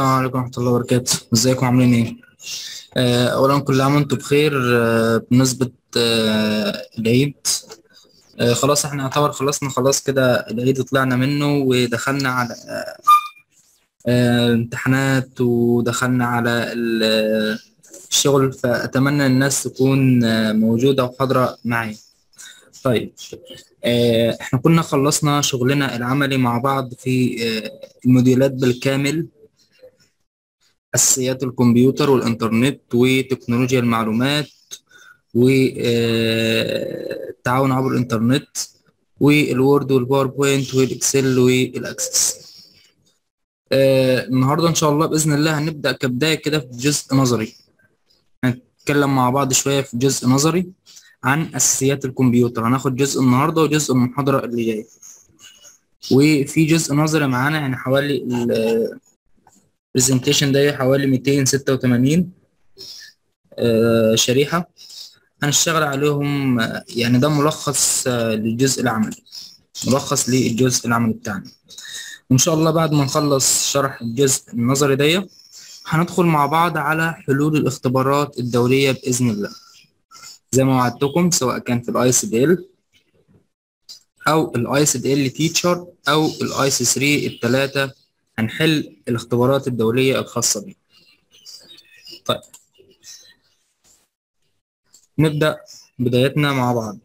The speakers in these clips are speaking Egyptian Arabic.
السلام عليكم ورحمة الله وبركاته ازيكم عاملين ايه؟ آه، أولا كل عام وانتم بخير آه، بمناسبة آه، العيد آه، خلاص احنا يعتبر خلصنا خلاص كده العيد طلعنا منه ودخلنا على آه، الامتحانات ودخلنا على ال- الشغل فأتمنى الناس تكون آه، موجودة وحاضرة معي طيب آه، احنا كنا خلصنا شغلنا العملي مع بعض في آه، الموديولات بالكامل أساسيات الكمبيوتر والإنترنت وتكنولوجيا المعلومات والتعاون عبر الإنترنت والوورد والباوربوينت والإكسل والأكسس آه، النهاردة إن شاء الله بإذن الله هنبدأ كبداية كده في جزء نظري هنتكلم مع بعض شوية في جزء نظري عن أساسيات الكمبيوتر هناخد جزء النهاردة وجزء من المحاضرة اللي جاية وفي جزء نظري معانا يعني حوالي البرزنتيشن ده حوالي 286 آه، شريحة هنشتغل عليهم آه، يعني ده ملخص آه، للجزء العملي ملخص للجزء العملي بتاعنا وإن شاء الله بعد ما نخلص شرح الجزء النظري ده هندخل مع بعض على حلول الاختبارات الدورية بإذن الله زي ما وعدتكم سواء كان في الاي سي دي ال او الاي سي دي ال تيتشر او الاي سي 3 الثلاثه هنحل الاختبارات الدوليه الخاصه بيه طيب نبدا بدايتنا مع بعض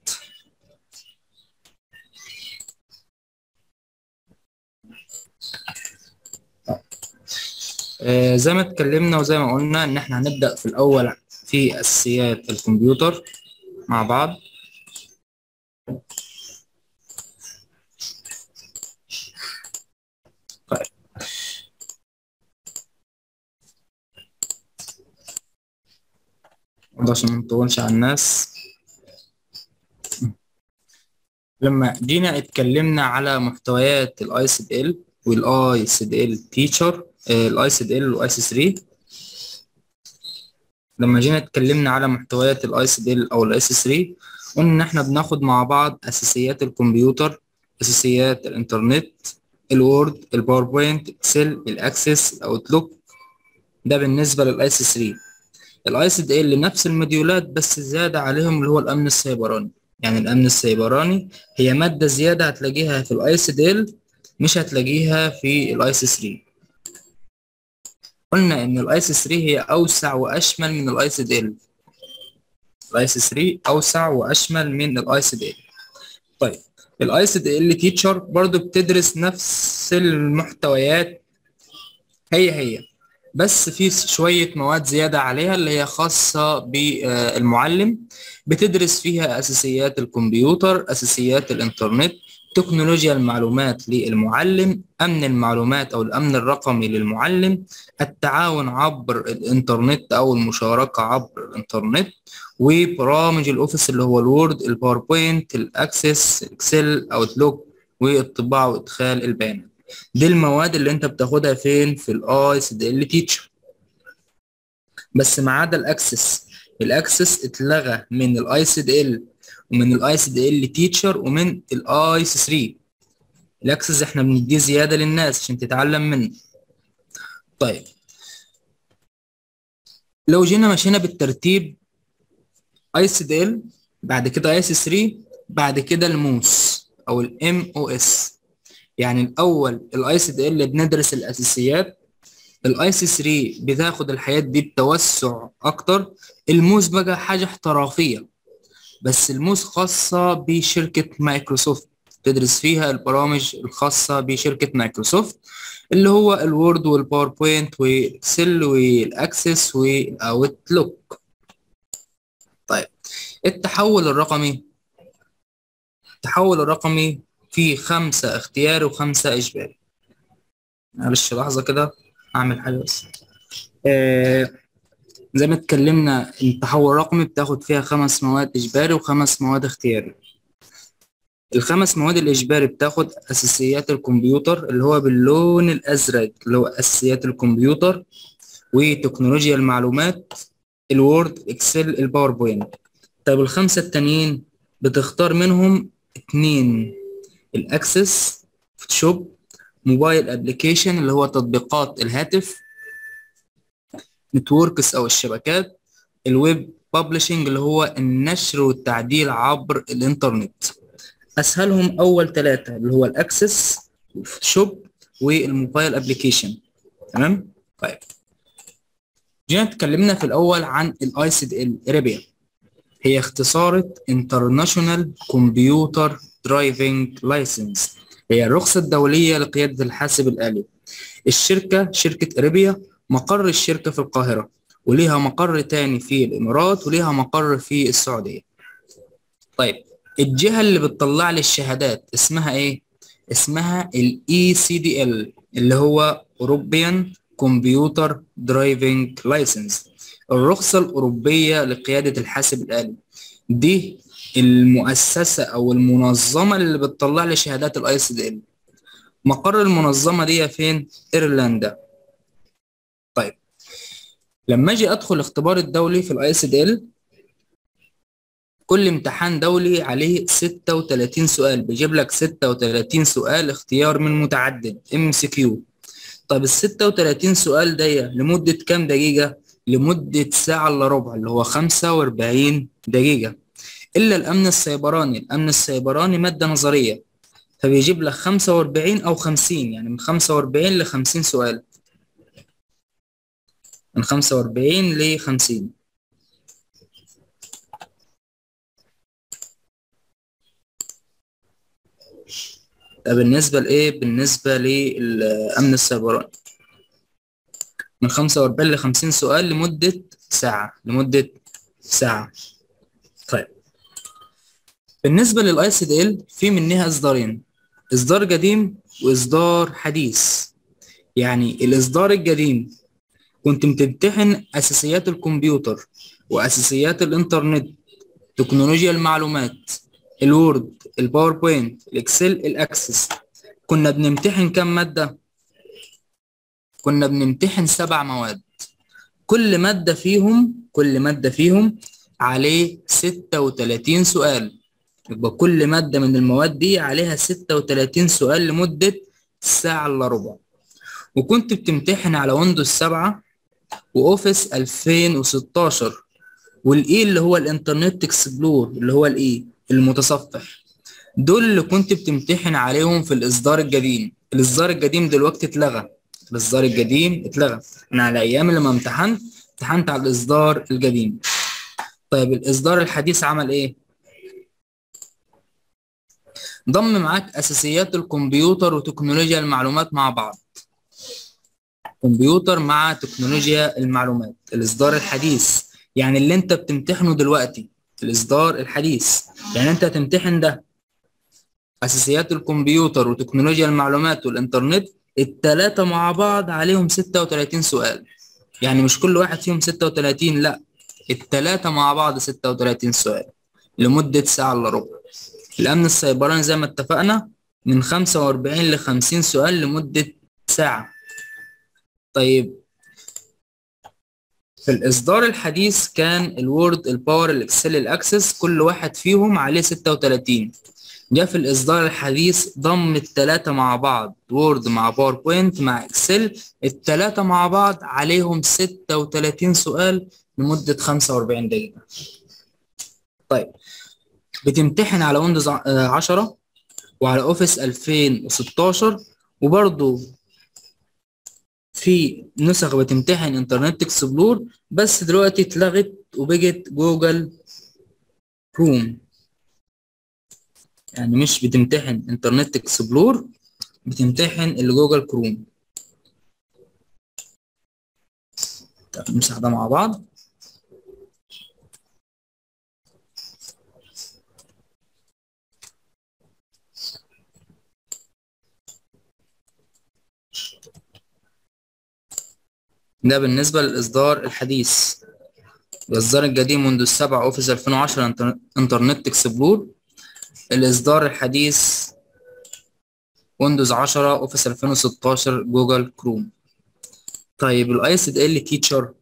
آه زي ما اتكلمنا وزي ما قلنا ان احنا هنبدا في الاول في اساسيات الكمبيوتر مع بعض طيب برضه عشان ما نطولش على الناس لما جينا اتكلمنا على محتويات الاي سي دي ال والاي سي دي ال تيتشر الاي سي دي ال والاي سي 3 لما جينا اتكلمنا على محتويات الاي سي دي ال او الاي سي 3 قلنا ان احنا بناخد مع بعض اساسيات الكمبيوتر اساسيات الانترنت الوورد الباوربوينت اكسل الاكسس الاوتلوك ده بالنسبه للاي سي 3 الاي سي دي ال نفس الموديولات بس زياده عليهم اللي هو الامن السيبراني يعني الامن السيبراني هي ماده زياده هتلاقيها في الاي سي دي ال مش هتلاقيها في الاي سي 3 قلنا ان الاي سي 3 هي اوسع واشمل من الاي سي دي ال الاي سي 3 اوسع واشمل من الاي سي دي ال طيب الاي سي دي ال تيتشر برضو بتدرس نفس المحتويات هي هي بس في شوية مواد زيادة عليها اللي هي خاصة بالمعلم بتدرس فيها أساسيات الكمبيوتر أساسيات الإنترنت تكنولوجيا المعلومات للمعلم أمن المعلومات أو الأمن الرقمي للمعلم التعاون عبر الإنترنت أو المشاركة عبر الإنترنت وبرامج الأوفيس اللي هو الوورد الباوربوينت الأكسس إكسل أوتلوك والطباعة وإدخال البيانات دي المواد اللي أنت بتاخدها فين في الآي سي دي ال تيتشر بس ما عدا الأكسس الأكسس اتلغى من الآي سي دي ال ومن الاي سي دي ال تيتشر ومن الاي سي 3 الاكسس احنا بنديه زياده للناس عشان تتعلم منه طيب لو جينا مشينا بالترتيب اي سي دي ال بعد كده اي سي 3 بعد كده الموس او الام او اس يعني الاول الاي سي دي ال بندرس الاساسيات الاي سي 3 بتاخد الحاجات دي بتوسع اكتر الموس بقى حاجه احترافيه بس الموس خاصة بشركة مايكروسوفت تدرس فيها البرامج الخاصة بشركة مايكروسوفت اللي هو الوورد والباوربوينت والاكسل والاكسس والاوتلوك طيب التحول الرقمي التحول الرقمي فيه خمسة اختياري وخمسة اجباري معلش لحظة كده اعمل حاجة بس آه زي ما اتكلمنا التحول الرقمي بتاخد فيها خمس مواد إجباري وخمس مواد اختياري الخمس مواد الإجباري بتاخد أساسيات الكمبيوتر اللي هو باللون الأزرق اللي هو أساسيات الكمبيوتر وتكنولوجيا المعلومات الوورد إكسل الباوربوينت طيب الخمسة التانيين بتختار منهم اتنين الأكسس فوتوشوب موبايل أبليكيشن اللي هو تطبيقات الهاتف نتوركس او الشبكات الويب بابليشنج اللي هو النشر والتعديل عبر الانترنت اسهلهم اول ثلاثه اللي هو الاكسس والفوتوشوب والموبايل ابلكيشن تمام طيب جينا اتكلمنا في الاول عن الاي سي دي ال ريبيا هي اختصارة انترناشونال كمبيوتر درايفنج لايسنس هي الرخصة الدولية لقيادة الحاسب الآلي الشركة شركة اريبيا مقر الشركة في القاهرة وليها مقر تاني في الإمارات وليها مقر في السعودية طيب الجهة اللي بتطلع لي الشهادات اسمها ايه؟ اسمها ال ECDL اللي هو European Computer Driving License الرخصة الأوروبية لقيادة الحاسب الآلي دي المؤسسة أو المنظمة اللي بتطلع لي شهادات الاي سي دي ال مقر المنظمة دي فين؟ إيرلندا طيب لما أجي أدخل الاختبار الدولي في الاي سي دي ال كل امتحان دولي عليه 36 سؤال بيجيب لك 36 سؤال اختيار من متعدد ام سي كيو طب ال 36 سؤال دي لمدة كام دقيقة؟ لمدة ساعة إلا ربع اللي هو 45 دقيقة إلا الأمن السيبراني الأمن السيبراني مادة نظرية فبيجيب لك 45 أو 50 يعني من 45 ل 50 سؤال من 45 ل 50 ده بالنسبة لإيه؟ بالنسبة للأمن السيبراني من 45 ل 50 سؤال لمدة ساعة لمدة ساعة طيب بالنسبة للاي سي دي ال في منها إصدارين إصدار قديم وإصدار حديث يعني الإصدار القديم كنت بتمتحن أساسيات الكمبيوتر وأساسيات الإنترنت تكنولوجيا المعلومات الوورد الباوربوينت الإكسل الأكسس كنا بنمتحن كم مادة؟ كنا بنمتحن سبع مواد كل مادة فيهم كل مادة فيهم عليه 36 سؤال يبقى كل مادة من المواد دي عليها 36 سؤال لمدة ساعة إلا ربع وكنت بتمتحن على ويندوز 7 وأوفيس 2016 والإي اللي هو الإنترنت إكسبلور اللي هو الإي المتصفح دول اللي كنت بتمتحن عليهم في الإصدار القديم الإصدار القديم دلوقتي اتلغى الإصدار القديم اتلغى أنا على أيام لما امتحنت امتحنت على الإصدار القديم طيب الإصدار الحديث عمل إيه؟ ضم معاك أساسيات الكمبيوتر وتكنولوجيا المعلومات مع بعض كمبيوتر مع تكنولوجيا المعلومات الإصدار الحديث يعني اللي أنت بتمتحنه دلوقتي الإصدار الحديث يعني أنت هتمتحن ده أساسيات الكمبيوتر وتكنولوجيا المعلومات والإنترنت التلاتة مع بعض عليهم 36 سؤال يعني مش كل واحد فيهم 36 لا التلاتة مع بعض 36 سؤال لمدة ساعة إلا ربع الأمن السيبراني زي ما اتفقنا من 45 ل 50 سؤال لمدة ساعة طيب في الإصدار الحديث كان الوورد الباور الإكسل الأكسس كل واحد فيهم عليه 36 جاء في الإصدار الحديث ضم التلاتة مع بعض وورد مع باوربوينت مع إكسل التلاتة مع بعض عليهم 36 سؤال لمدة 45 دقيقة طيب بتمتحن على ويندوز 10 وعلى اوفيس 2016 وبرضه في نسخ بتمتحن انترنت اكسبلور بس دلوقتي اتلغت وبقت جوجل كروم يعني مش بتمتحن انترنت اكسبلور بتمتحن الجوجل كروم طب نمسح ده مع بعض ده بالنسبة للإصدار الحديث الإصدار القديم ويندوز 7 أوفيس 2010 إنترنت إكسبلور الإصدار الحديث ويندوز 10 أوفيس 2016 جوجل كروم طيب الاي اس دي ال تيتشر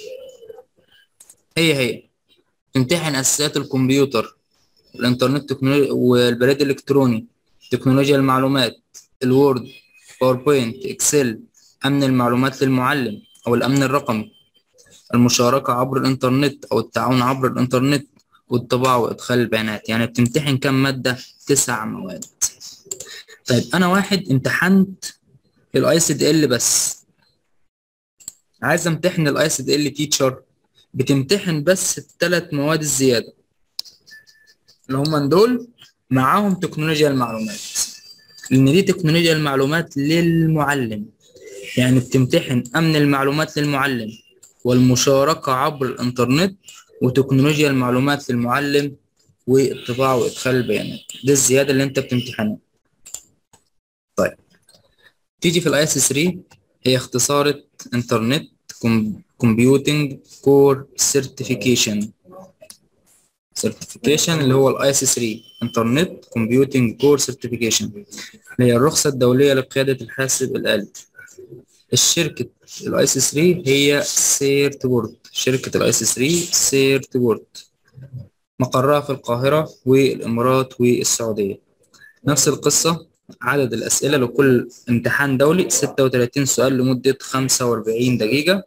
هي هي تمتحن أساسيات الكمبيوتر الإنترنت تكنولوجيا والبريد الإلكتروني تكنولوجيا المعلومات الوورد باوربوينت إكسل أمن المعلومات للمعلم أو الأمن الرقمي المشاركة عبر الإنترنت أو التعاون عبر الإنترنت والطباعة وإدخال البيانات يعني بتمتحن كم مادة؟ تسع مواد طيب أنا واحد امتحنت الاي سي دي ال بس عايز امتحن الاي سي دي ال تيتشر بتمتحن بس الثلاث مواد الزيادة اللي هم دول معاهم تكنولوجيا المعلومات لأن دي تكنولوجيا المعلومات للمعلم يعني بتمتحن أمن المعلومات للمعلم والمشاركة عبر الإنترنت وتكنولوجيا المعلومات للمعلم والطباعة وإدخال البيانات دي الزيادة اللي أنت بتمتحنها طيب تيجي في الاي اس 3 هي اختصارة انترنت كومبيوتنج كور سيرتيفيكيشن سيرتيفيكيشن اللي هو الاي اس 3 انترنت كومبيوتنج كور سيرتيفيكيشن اللي هي الرخصة الدولية لقيادة الحاسب الآلي الشركة الاي اس 3 هي سيرت بورد شركة الاي اس 3 سيرت بورد مقرها في القاهرة والإمارات والسعودية نفس القصة عدد الأسئلة لكل امتحان دولي 36 سؤال لمدة 45 دقيقة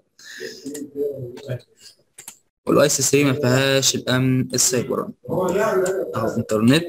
والاي اس 3 ما فيهاش الامن السيبراني اهو انترنت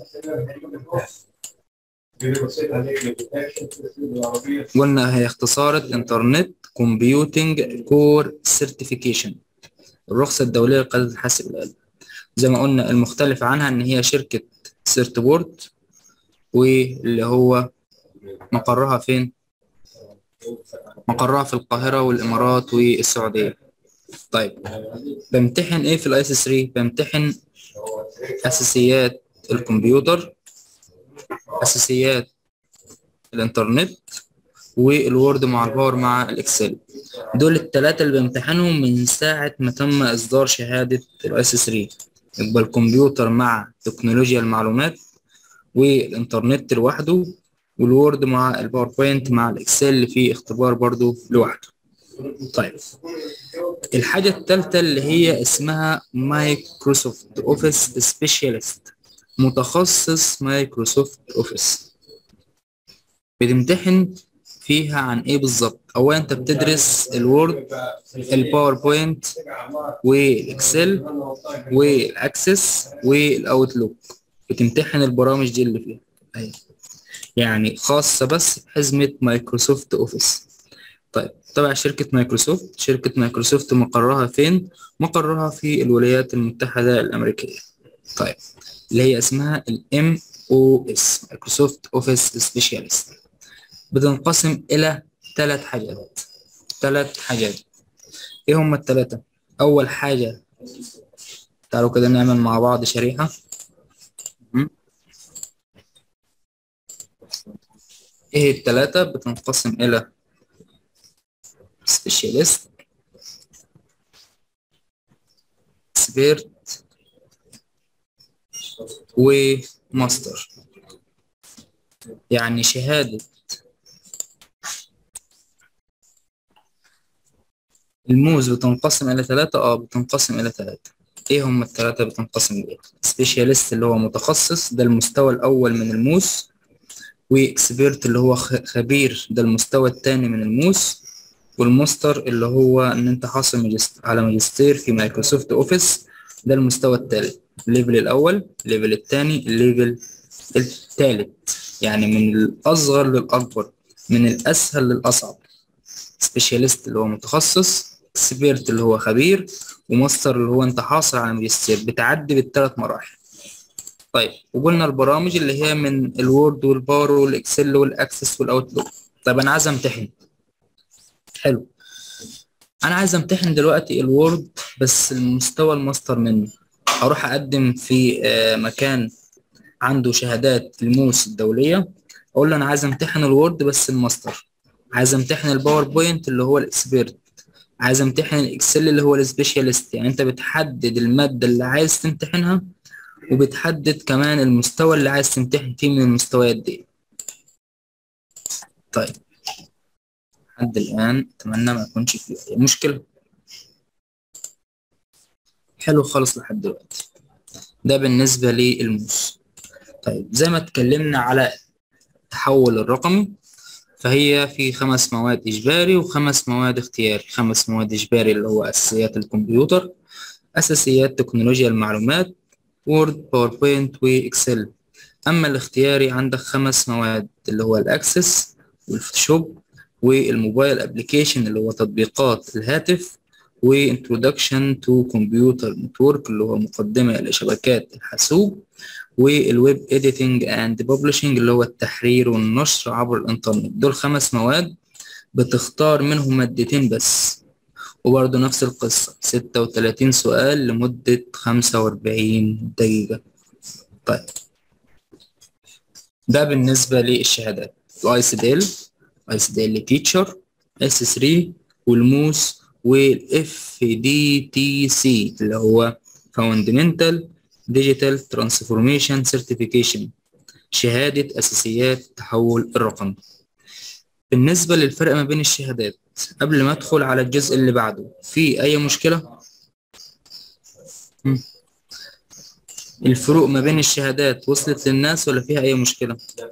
قلنا هي اختصارة انترنت كومبيوتنج كور سيرتيفيكيشن الرخصة الدولية لقيادة الحاسب الآلي زي ما قلنا المختلف عنها ان هي شركة سيرت بورد واللي هو مقرها فين مقرها في القاهرة والإمارات والسعودية طيب بمتحن ايه في الاي اس 3 بمتحن اساسيات الكمبيوتر اساسيات الانترنت والوورد مع الباور مع الاكسل دول الثلاثه اللي بامتحنهم من ساعه ما تم اصدار شهاده الاي اس 3 يبقى الكمبيوتر مع تكنولوجيا المعلومات والانترنت لوحده والوورد مع الباوربوينت مع الاكسل في اختبار برضو لوحده طيب الحاجة الثالثة اللي هي اسمها مايكروسوفت اوفيس سبيشاليست متخصص مايكروسوفت اوفيس بتمتحن فيها عن ايه بالظبط اولا انت بتدرس الوورد الباوربوينت والاكسل والاكسس والاوتلوك بتمتحن البرامج دي اللي فيها أيوة. يعني خاصة بس بحزمة مايكروسوفت اوفيس طيب تبع شركة مايكروسوفت شركة مايكروسوفت مقرها فين؟ مقرها في الولايات المتحدة الأمريكية طيب اللي هي اسمها ال MOS مايكروسوفت اوفيس سبيشاليست بتنقسم إلى ثلاث حاجات ثلاث حاجات إيه هم الثلاثة؟ أول حاجة تعالوا كده نعمل مع بعض شريحة إيه الثلاثة بتنقسم إلى سبيشاليست اكسبيرت وماستر يعني شهادة الموز بتنقسم إلى ثلاثة اه بتنقسم إلى ثلاثة ايه هم الثلاثة بتنقسم لإيه؟ سبيشاليست اللي هو متخصص ده المستوى الأول من الموس واكسبيرت اللي هو خبير ده المستوى الثاني من الموس والماستر اللي هو ان انت حاصل ماجست... على ماجستير في مايكروسوفت اوفيس ده المستوى الثالث الليفل الاول الليفل الثاني الليفل الثالث يعني من الاصغر للاكبر من الاسهل للاصعب سبيشاليست اللي هو متخصص اكسبيرت اللي هو خبير وماستر اللي هو انت حاصل على ماجستير بتعدي بالثلاث مراحل طيب وقلنا البرامج اللي هي من الوورد والباور والاكسل والاكسس والاوتلوك طيب انا عايز امتحن حلو انا عايز امتحن دلوقتي الوورد بس المستوى الماستر منه اروح اقدم في مكان عنده شهادات الموس الدوليه اقول له انا عايز امتحن الوورد بس الماستر عايز امتحن الباوربوينت اللي هو الاكسبيرت عايز امتحن الاكسل اللي هو السبيشاليست يعني انت بتحدد الماده اللي عايز تمتحنها وبتحدد كمان المستوى اللي عايز تمتحن فيه من المستويات دي طيب لحد الآن أتمنى ما يكونش فيه أي مشكلة حلو خالص لحد دلوقتي ده بالنسبة للموس طيب زي ما اتكلمنا على التحول الرقمي فهي في خمس مواد إجباري وخمس مواد اختياري خمس مواد إجباري اللي هو أساسيات الكمبيوتر أساسيات تكنولوجيا المعلومات وورد باوربوينت وإكسل أما الاختياري عندك خمس مواد اللي هو الأكسس والفوتوشوب والموبايل ابلكيشن اللي هو تطبيقات الهاتف وانترودكشن تو كمبيوتر نتورك اللي هو مقدمة لشبكات الحاسوب والويب اديتنج اند ببلشنج اللي هو التحرير والنشر عبر الانترنت دول خمس مواد بتختار منهم مادتين بس وبرضه نفس القصة ستة وتلاتين سؤال لمدة خمسة وأربعين دقيقة طيب ده بالنسبة للشهادات الاي سي دي ال اي سي دي ال تيتشر اس 3 والموس والاف دي تي سي اللي هو فاوندمنتال ديجيتال ترانسفورميشن سيرتيفيكيشن شهادة أساسيات التحول الرقمي بالنسبة للفرق ما بين الشهادات قبل ما أدخل على الجزء اللي بعده في أي مشكلة؟ الفروق ما بين الشهادات وصلت للناس ولا فيها أي مشكلة؟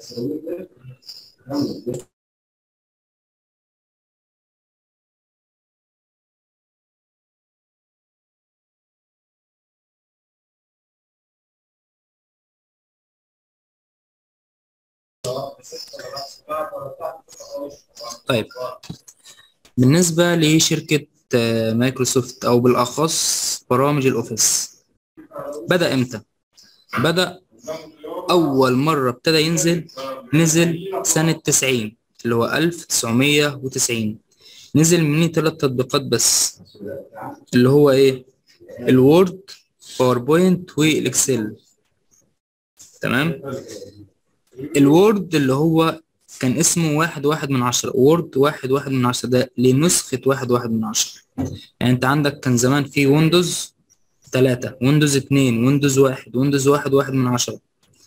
طيب بالنسبة لشركة مايكروسوفت أو بالأخص برامج الأوفيس بدأ إمتى؟ بدأ أول مرة ابتدى ينزل نزل سنة 90 اللي هو 1990 نزل مني ثلاث تطبيقات بس اللي هو إيه؟ الوورد باوربوينت والإكسل تمام؟ الوورد اللي هو كان اسمه واحد واحد من عشرة وورد واحد واحد من عشرة ده لنسخة واحد واحد من عشرة يعني انت عندك كان زمان في ويندوز تلاتة ويندوز اتنين ويندوز واحد ويندوز واحد واحد من عشرة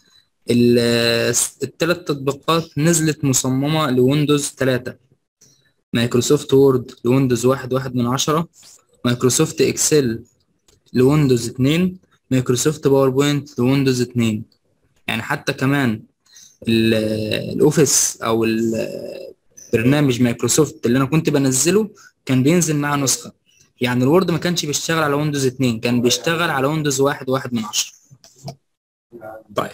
التلات تطبيقات نزلت مصممة لويندوز تلاتة مايكروسوفت وورد لويندوز واحد واحد من عشرة مايكروسوفت اكسل لويندوز اتنين مايكروسوفت باوربوينت لويندوز اتنين يعني حتى كمان الاوفيس او برنامج مايكروسوفت اللي انا كنت بنزله كان بينزل معاه نسخه يعني الوورد ما كانش بيشتغل على ويندوز 2 كان بيشتغل على ويندوز واحد واحد من عشرة طيب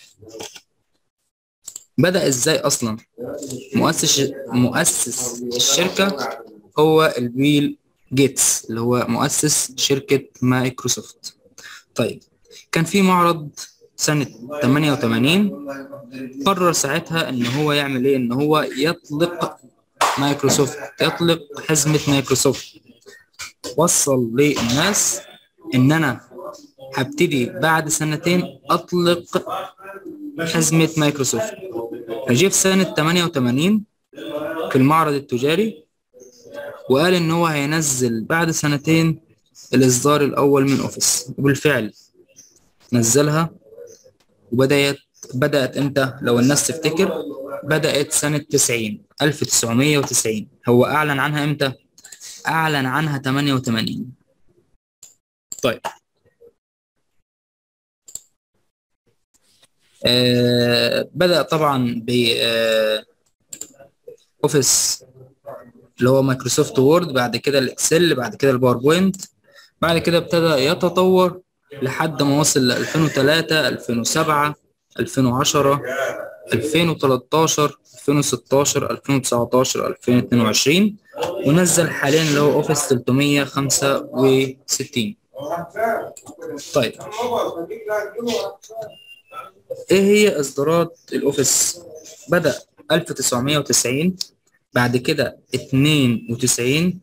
بدأ ازاي اصلا مؤسس مؤسس الشركه هو البيل جيتس اللي هو مؤسس شركه مايكروسوفت طيب كان في معرض سنة 88 قرر ساعتها ان هو يعمل ايه ان هو يطلق مايكروسوفت يطلق حزمة مايكروسوفت وصل للناس ان انا هبتدي بعد سنتين اطلق حزمة مايكروسوفت فجه في سنة 88 في المعرض التجاري وقال ان هو هينزل بعد سنتين الاصدار الاول من اوفيس وبالفعل نزلها وبدأت بدأت امتى لو الناس تفتكر بدأت سنة 90 1990 هو أعلن عنها امتى أعلن عنها 88 طيب آه بدأ طبعا ب آه اوفيس اللي هو مايكروسوفت وورد بعد كده الاكسل بعد كده الباوربوينت بعد كده ابتدى يتطور لحد ما وصل ل 2003 2007 2010 2013 2016 2019 2022 ونزل حاليا اللي هو اوفيس 365 طيب ايه هي اصدارات الاوفيس بدأ 1990 بعد كده 92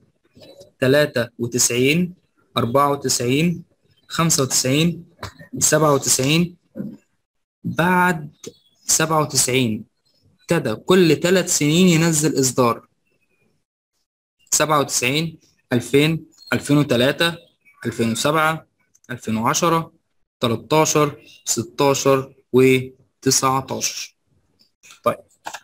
93 94 خمسة وتسعين سبعة وتسعين بعد سبعة وتسعين ابتدى كل ثلاث سنين ينزل إصدار سبعة وتسعين ألفين ألفين وتلاتة ألفين وسبعة ألفين وعشرة تلاتاشر ستاشر وتسعتاشر طيب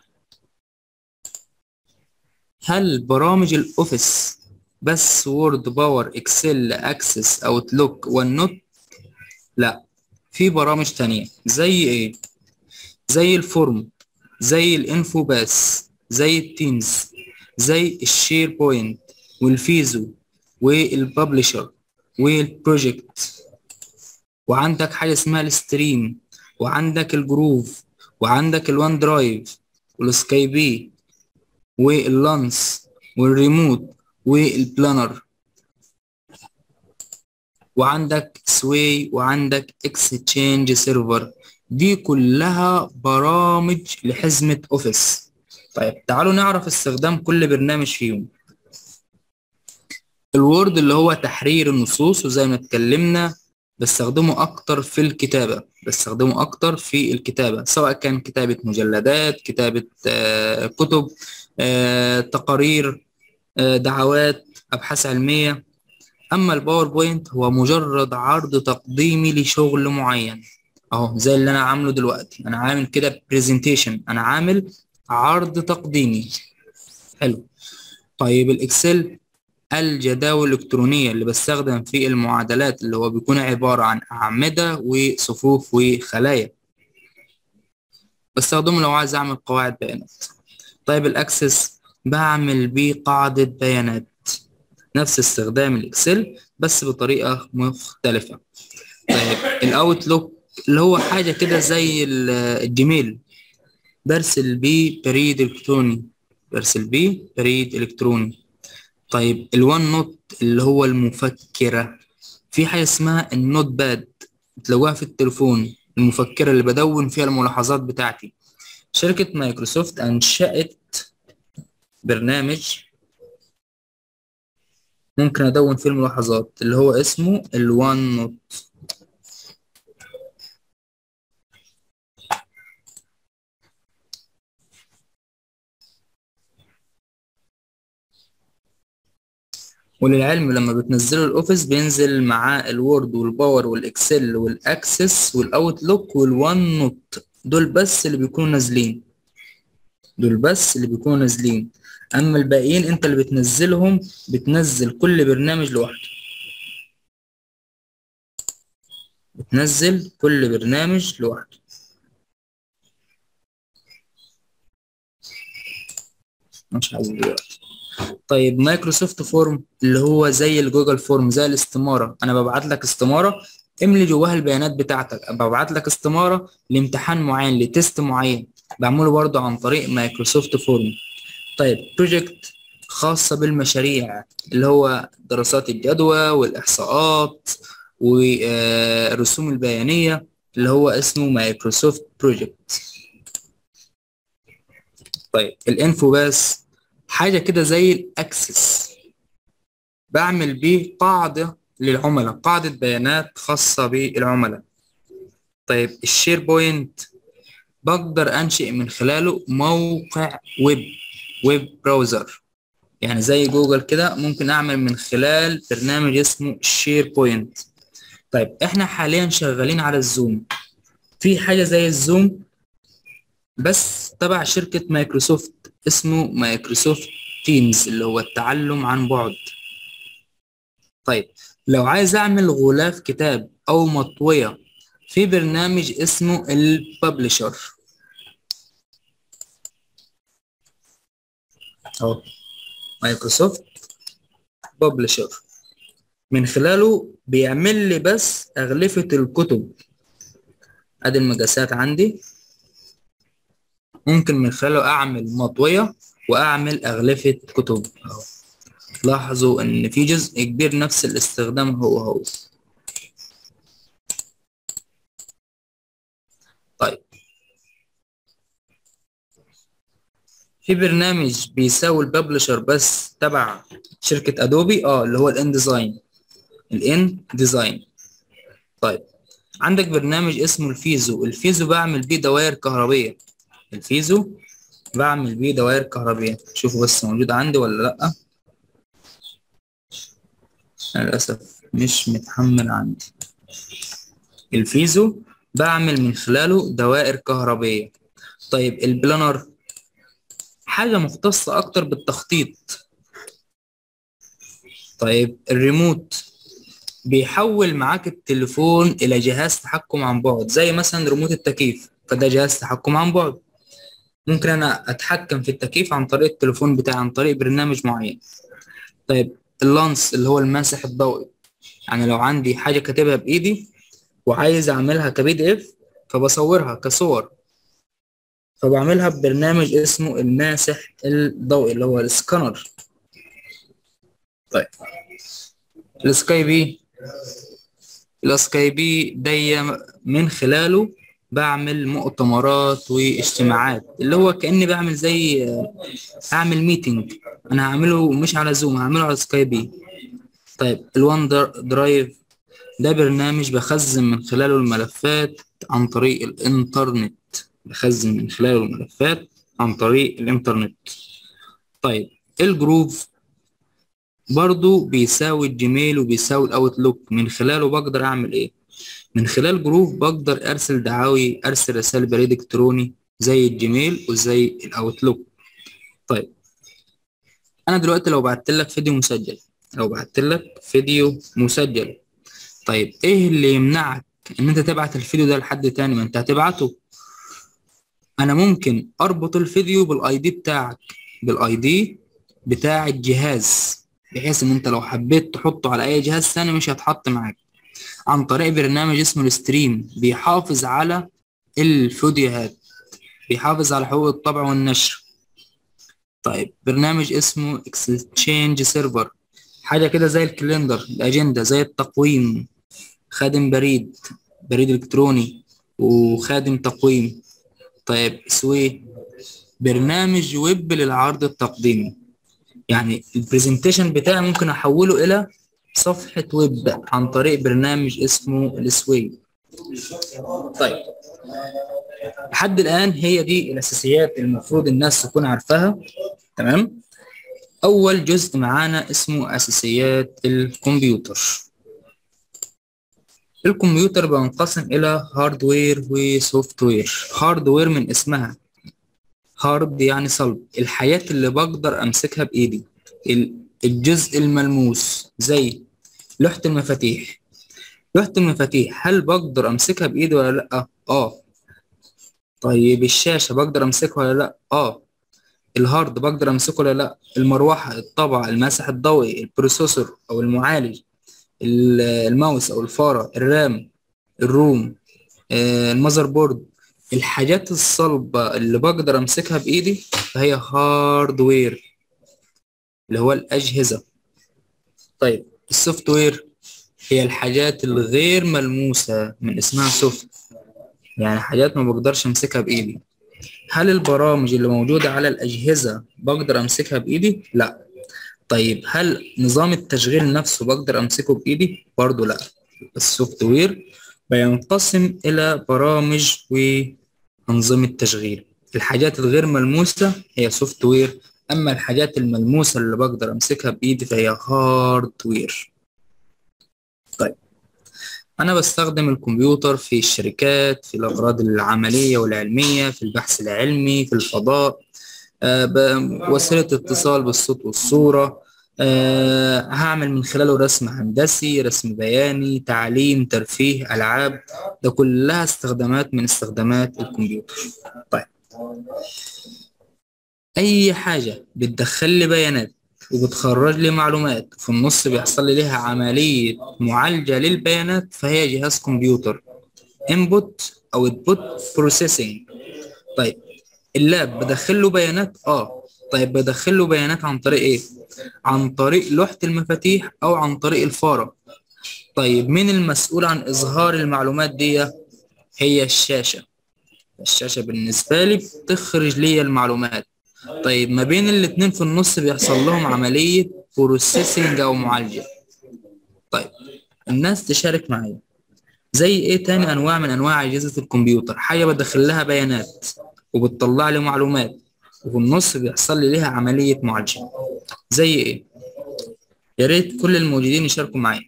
هل برامج الأوفيس بس وورد باور اكسل اكسس اوتلوك والنوت لا في برامج تانية زي ايه زي الفورم زي الانفو باس زي التيمز زي الشير بوينت والفيزو والببلشر والبروجكت وعندك حاجة اسمها الستريم وعندك الجروف وعندك الوان درايف والسكاي بي واللانس والريموت والبلانر وعندك سوي وعندك اكستشينج سيرفر دي كلها برامج لحزمة اوفيس طيب تعالوا نعرف استخدام كل برنامج فيهم الوورد اللي هو تحرير النصوص وزي ما اتكلمنا بستخدمه اكتر في الكتابة بستخدمه اكتر في الكتابة سواء كان كتابة مجلدات كتابة آه كتب آه تقارير آه دعوات ابحاث علمية اما الباوربوينت هو مجرد عرض تقديمي لشغل معين اهو زي اللي انا عامله دلوقتي انا عامل كده برزنتيشن انا عامل عرض تقديمي حلو طيب الاكسل الجداول الإلكترونية اللي بستخدم في المعادلات اللي هو بيكون عبارة عن أعمدة وصفوف وخلايا بستخدمه لو عايز أعمل قواعد بيانات طيب الأكسس بعمل بيه قاعدة بيانات نفس استخدام الإكسل بس بطريقة مختلفة طيب الأوتلوك اللي هو حاجة كده زي الجيميل برسل بيه بريد إلكتروني برسل بيه بريد إلكتروني طيب الوان نوت اللي هو المفكرة في حاجة اسمها النوت باد تلاقوها في التليفون المفكرة اللي بدون فيها الملاحظات بتاعتي شركة مايكروسوفت أنشأت برنامج ممكن أدون فيه الملاحظات اللي هو اسمه الوان نوت وللعلم لما بتنزلوا الاوفيس بينزل معاه الوورد والباور والاكسل والاكسس والاوتلوك والوان نوت دول بس اللي بيكونوا نازلين دول بس اللي بيكونوا نازلين اما الباقيين انت اللي بتنزلهم بتنزل كل برنامج لوحده بتنزل كل برنامج لوحده مش عايز دلوقتي طيب مايكروسوفت فورم اللي هو زي الجوجل فورم زي الاستمارة أنا ببعت لك استمارة املي جواها البيانات بتاعتك ببعت لك استمارة لامتحان معين لتست معين بعمله برضه عن طريق مايكروسوفت فورم طيب بروجكت خاصة بالمشاريع اللي هو دراسات الجدوى والإحصاءات والرسوم البيانية اللي هو اسمه مايكروسوفت بروجكت طيب الانفو باس حاجة كده زي الأكسس بعمل بيه قاعدة للعملاء قاعدة بيانات خاصة بالعملاء طيب الشير بوينت بقدر أنشئ من خلاله موقع ويب ويب براوزر يعني زي جوجل كده ممكن أعمل من خلال برنامج اسمه شير بوينت طيب إحنا حاليا شغالين على الزوم في حاجة زي الزوم بس تبع شركة مايكروسوفت اسمه مايكروسوفت تيمز اللي هو التعلم عن بعد طيب لو عايز اعمل غلاف كتاب او مطوية في برنامج اسمه الببلشر اهو مايكروسوفت ببلشر من خلاله بيعمل لي بس اغلفة الكتب ادي المقاسات عندي ممكن من خلاله اعمل مطوية واعمل اغلفة كتب اهو لاحظوا ان في جزء كبير نفس الاستخدام هو هو طيب في برنامج بيساوي الببلشر بس تبع شركة ادوبي اه اللي هو الان ديزاين الان ديزاين طيب عندك برنامج اسمه الفيزو الفيزو بعمل بيه دوائر كهربية الفيزو بعمل بيه دوائر كهربية شوفوا بس موجود عندي ولا لأ للأسف مش متحمل عندي الفيزو بعمل من خلاله دوائر كهربية طيب البلانر حاجة مختصة أكتر بالتخطيط طيب الريموت بيحول معاك التليفون إلى جهاز تحكم عن بعد زي مثلا ريموت التكييف فده جهاز تحكم عن بعد ممكن انا اتحكم في التكييف عن طريق التليفون بتاعي عن طريق برنامج معين طيب اللانس اللي هو الماسح الضوئي يعني لو عندي حاجه كاتبها بايدي وعايز اعملها كبي دي اف فبصورها كصور فبعملها ببرنامج اسمه الماسح الضوئي اللي هو السكانر طيب السكاي بي السكاي بي دي من خلاله بعمل مؤتمرات واجتماعات اللي هو كأني بعمل زي اعمل ميتنج انا هعمله مش على زوم هعمله على سكاي بي طيب الوان درايف ده برنامج بخزن من خلاله الملفات عن طريق الانترنت بخزن من خلاله الملفات عن طريق الانترنت طيب الجروف برضو بيساوي الجيميل وبيساوي الاوتلوك من خلاله بقدر اعمل ايه من خلال جروف بقدر ارسل دعاوي ارسل رسائل بريد الكتروني زي الجيميل وزي الاوتلوك طيب انا دلوقتي لو بعت لك فيديو مسجل لو بعت لك فيديو مسجل طيب ايه اللي يمنعك ان انت تبعت الفيديو ده لحد تاني ما انت هتبعته انا ممكن اربط الفيديو بالاي دي بتاعك بالاي دي بتاع الجهاز بحيث ان انت لو حبيت تحطه على اي جهاز ثاني مش هيتحط معاك عن طريق برنامج اسمه الستريم بيحافظ على الفيديوهات بيحافظ على حقوق الطبع والنشر طيب برنامج اسمه اكسشينج سيرفر حاجة كده زي الكالندر الأجندة زي التقويم خادم بريد بريد إلكتروني وخادم تقويم طيب سوي برنامج ويب للعرض التقديمي يعني البرزنتيشن بتاعي ممكن أحوله إلى صفحة ويب عن طريق برنامج اسمه السوي طيب لحد الآن هي دي الأساسيات المفروض الناس تكون عارفاها تمام أول جزء معانا اسمه أساسيات الكمبيوتر الكمبيوتر بينقسم إلى هاردوير وسوفت وير هاردوير من اسمها هارد يعني صلب الحاجات اللي بقدر أمسكها بإيدي الجزء الملموس زي لوحة المفاتيح لوحة المفاتيح هل بقدر أمسكها بإيدي ولا لأ؟ آه طيب الشاشة بقدر أمسكها ولا لأ؟ آه الهارد بقدر امسكه ولا لا المروحه الطبعه المسح الضوئي البروسيسور او المعالج الماوس او الفاره الرام الروم المذر بورد الحاجات الصلبة اللي بقدر امسكها بايدي فهي هاردوير اللي هو الاجهزة طيب السوفت وير هي الحاجات الغير ملموسة من اسمها سوفت يعني حاجات ما بقدرش امسكها بايدي هل البرامج اللي موجودة على الأجهزة بقدر أمسكها بإيدي؟ لا طيب هل نظام التشغيل نفسه بقدر أمسكه بإيدي؟ برضو لا السوفت وير بينقسم إلى برامج وأنظمة تشغيل الحاجات الغير ملموسة هي سوفت وير أما الحاجات الملموسة اللي بقدر أمسكها بإيدي فهي هاردوير طيب أنا بستخدم الكمبيوتر في الشركات في الأغراض العملية والعلمية في البحث العلمي في الفضاء أه وسيلة اتصال بالصوت والصورة أه هعمل من خلاله رسم هندسي رسم بياني تعليم ترفيه ألعاب ده كلها استخدامات من استخدامات الكمبيوتر طيب أي حاجة بتدخل لي بيانات وبتخرج لي معلومات في النص بيحصل لي ليها عملية معالجة للبيانات فهي جهاز كمبيوتر input أو output processing طيب اللاب بدخل له بيانات اه طيب بدخل له بيانات عن طريق ايه عن طريق لوحة المفاتيح او عن طريق الفارة طيب مين المسؤول عن اظهار المعلومات دي هي الشاشة الشاشة بالنسبة لي بتخرج لي المعلومات طيب ما بين الاتنين في النص بيحصل لهم عملية بروسيسنج أو معالجة طيب الناس تشارك معايا زي ايه تاني أنواع من أنواع أجهزة الكمبيوتر حاجة بدخل لها بيانات وبتطلع لي معلومات وفي النص بيحصل لي ليها عملية معالجة زي ايه يا ريت كل الموجودين يشاركوا معايا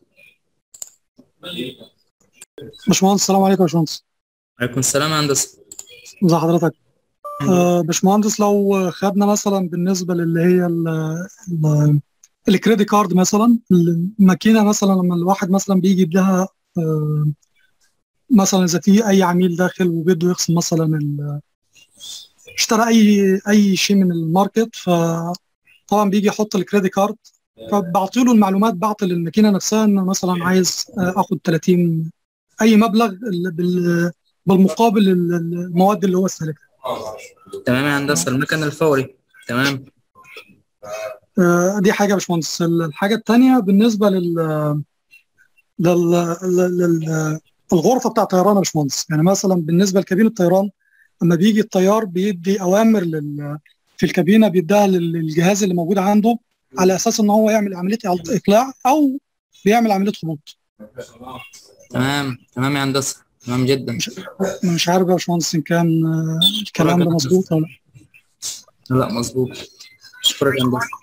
باشمهندس السلام عليكم يا باشمهندس عليكم السلام يا هندسة ازي حضرتك آه باشمهندس لو خدنا مثلا بالنسبه للي هي الكريدت كارد مثلا الماكينه مثلا لما الواحد مثلا بيجي يديها آه مثلا اذا في اي عميل داخل وبده يخصم مثلا اشترى اي اي شيء من الماركت فطبعا بيجي يحط الكريدت كارد فبعطي له المعلومات بعطي للماكينه نفسها ان مثلا عايز اخد 30 اي مبلغ بال- بالمقابل المواد اللي هو استهلكها تمام يا هندسه المكن الفوري تمام آه، دي حاجه يا باشمهندس الحاجه الثانيه بالنسبه لل لل لل- لل- الغرفه بتاع الطيران يا باشمهندس يعني مثلا بالنسبه لكابين الطيران لما بيجي الطيار بيدي اوامر لل في الكابينه بيديها لل- للجهاز اللي موجود عنده على اساس ان هو يعمل عمليه اقلاع او بيعمل عمليه هبوط تمام تمام يا هندسه تمام جدا أنا مش عارف يا باشمهندس ان كان آه، الكلام ده مظبوط ولا لا لا مظبوط اشكرك يا هندسه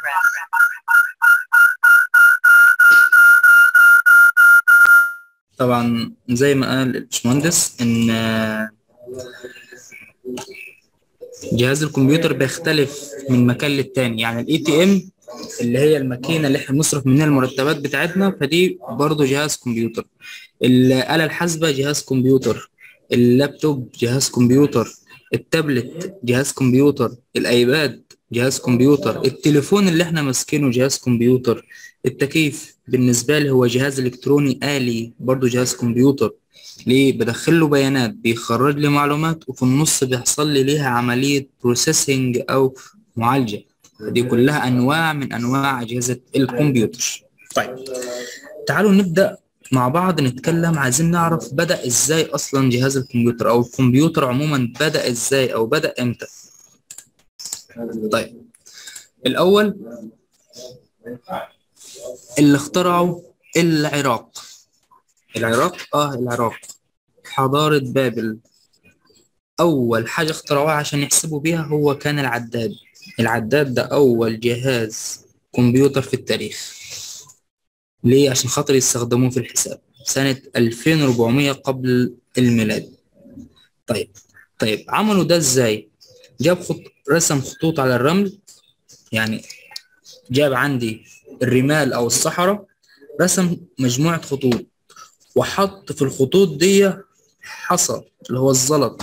طبعا زي ما قال الباشمهندس ان آه، جهاز الكمبيوتر بيختلف من مكان للتاني يعني الاي تي ام اللي هي الماكينه اللي احنا بنصرف منها المرتبات بتاعتنا فدي برضه جهاز كمبيوتر الآلة الحاسبة جهاز كمبيوتر اللابتوب جهاز كمبيوتر التابلت جهاز كمبيوتر الايباد جهاز كمبيوتر التليفون اللي احنا ماسكينه جهاز كمبيوتر التكييف بالنسبة لي هو جهاز الكتروني آلي برضه جهاز كمبيوتر ليه بدخل له بيانات بيخرج لي معلومات وفي النص بيحصل لي ليها عملية بروسيسنج او معالجة دي كلها انواع من انواع اجهزة الكمبيوتر طيب تعالوا نبدأ مع بعض نتكلم عايزين نعرف بدأ ازاي اصلا جهاز الكمبيوتر او الكمبيوتر عموما بدأ ازاي او بدأ امتى طيب الاول اللي اخترعوا العراق العراق اه العراق حضارة بابل اول حاجة اخترعوها عشان يحسبوا بيها هو كان العداد العداد ده اول جهاز كمبيوتر في التاريخ ليه عشان خاطر يستخدموه في الحساب سنة 2400 قبل الميلاد طيب طيب عملوا ده ازاي جاب خط... رسم خطوط على الرمل يعني جاب عندي الرمال او الصحراء رسم مجموعة خطوط وحط في الخطوط دي حصى اللي هو الزلط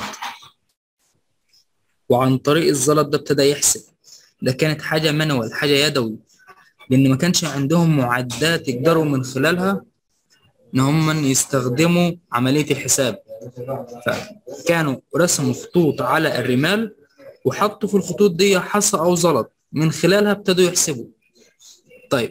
وعن طريق الزلط ده ابتدى يحسب ده كانت حاجة منوال حاجة يدوي لأن ما كانش عندهم معدات يقدروا من خلالها إن هم يستخدموا عملية الحساب فكانوا رسموا خطوط على الرمال وحطوا في الخطوط دي حصى أو زلط من خلالها ابتدوا يحسبوا طيب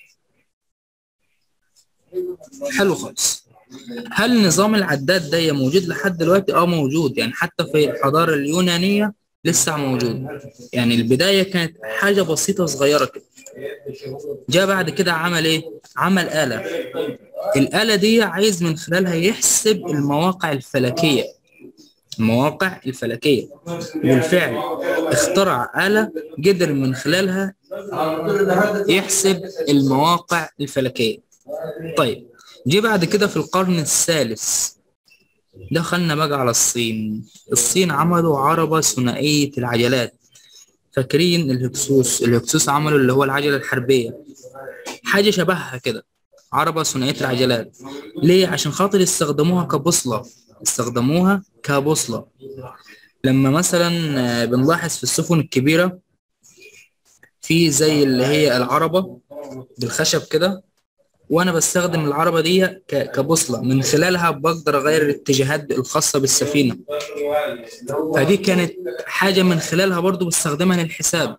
حلو خالص هل نظام العداد ده موجود لحد دلوقتي اه موجود يعني حتى في الحضارة اليونانية لسه موجود يعني البداية كانت حاجة بسيطة صغيرة كده جاء بعد كده عمل ايه عمل آلة الآلة دي عايز من خلالها يحسب المواقع الفلكية المواقع الفلكية بالفعل اخترع آلة قدر من خلالها يحسب المواقع الفلكية طيب جه بعد كده في القرن الثالث دخلنا بقى على الصين الصين عملوا عربة ثنائية العجلات فاكرين الهكسوس الهكسوس عملوا اللي هو العجلة الحربية حاجة شبهها كده عربة ثنائية العجلات ليه عشان خاطر يستخدموها كبوصلة استخدموها كبوصلة لما مثلا بنلاحظ في السفن الكبيرة في زي اللي هي العربة بالخشب كده وانا بستخدم العربة دي كبوصلة من خلالها بقدر اغير الاتجاهات الخاصة بالسفينة فدي كانت حاجة من خلالها برضو بستخدمها للحساب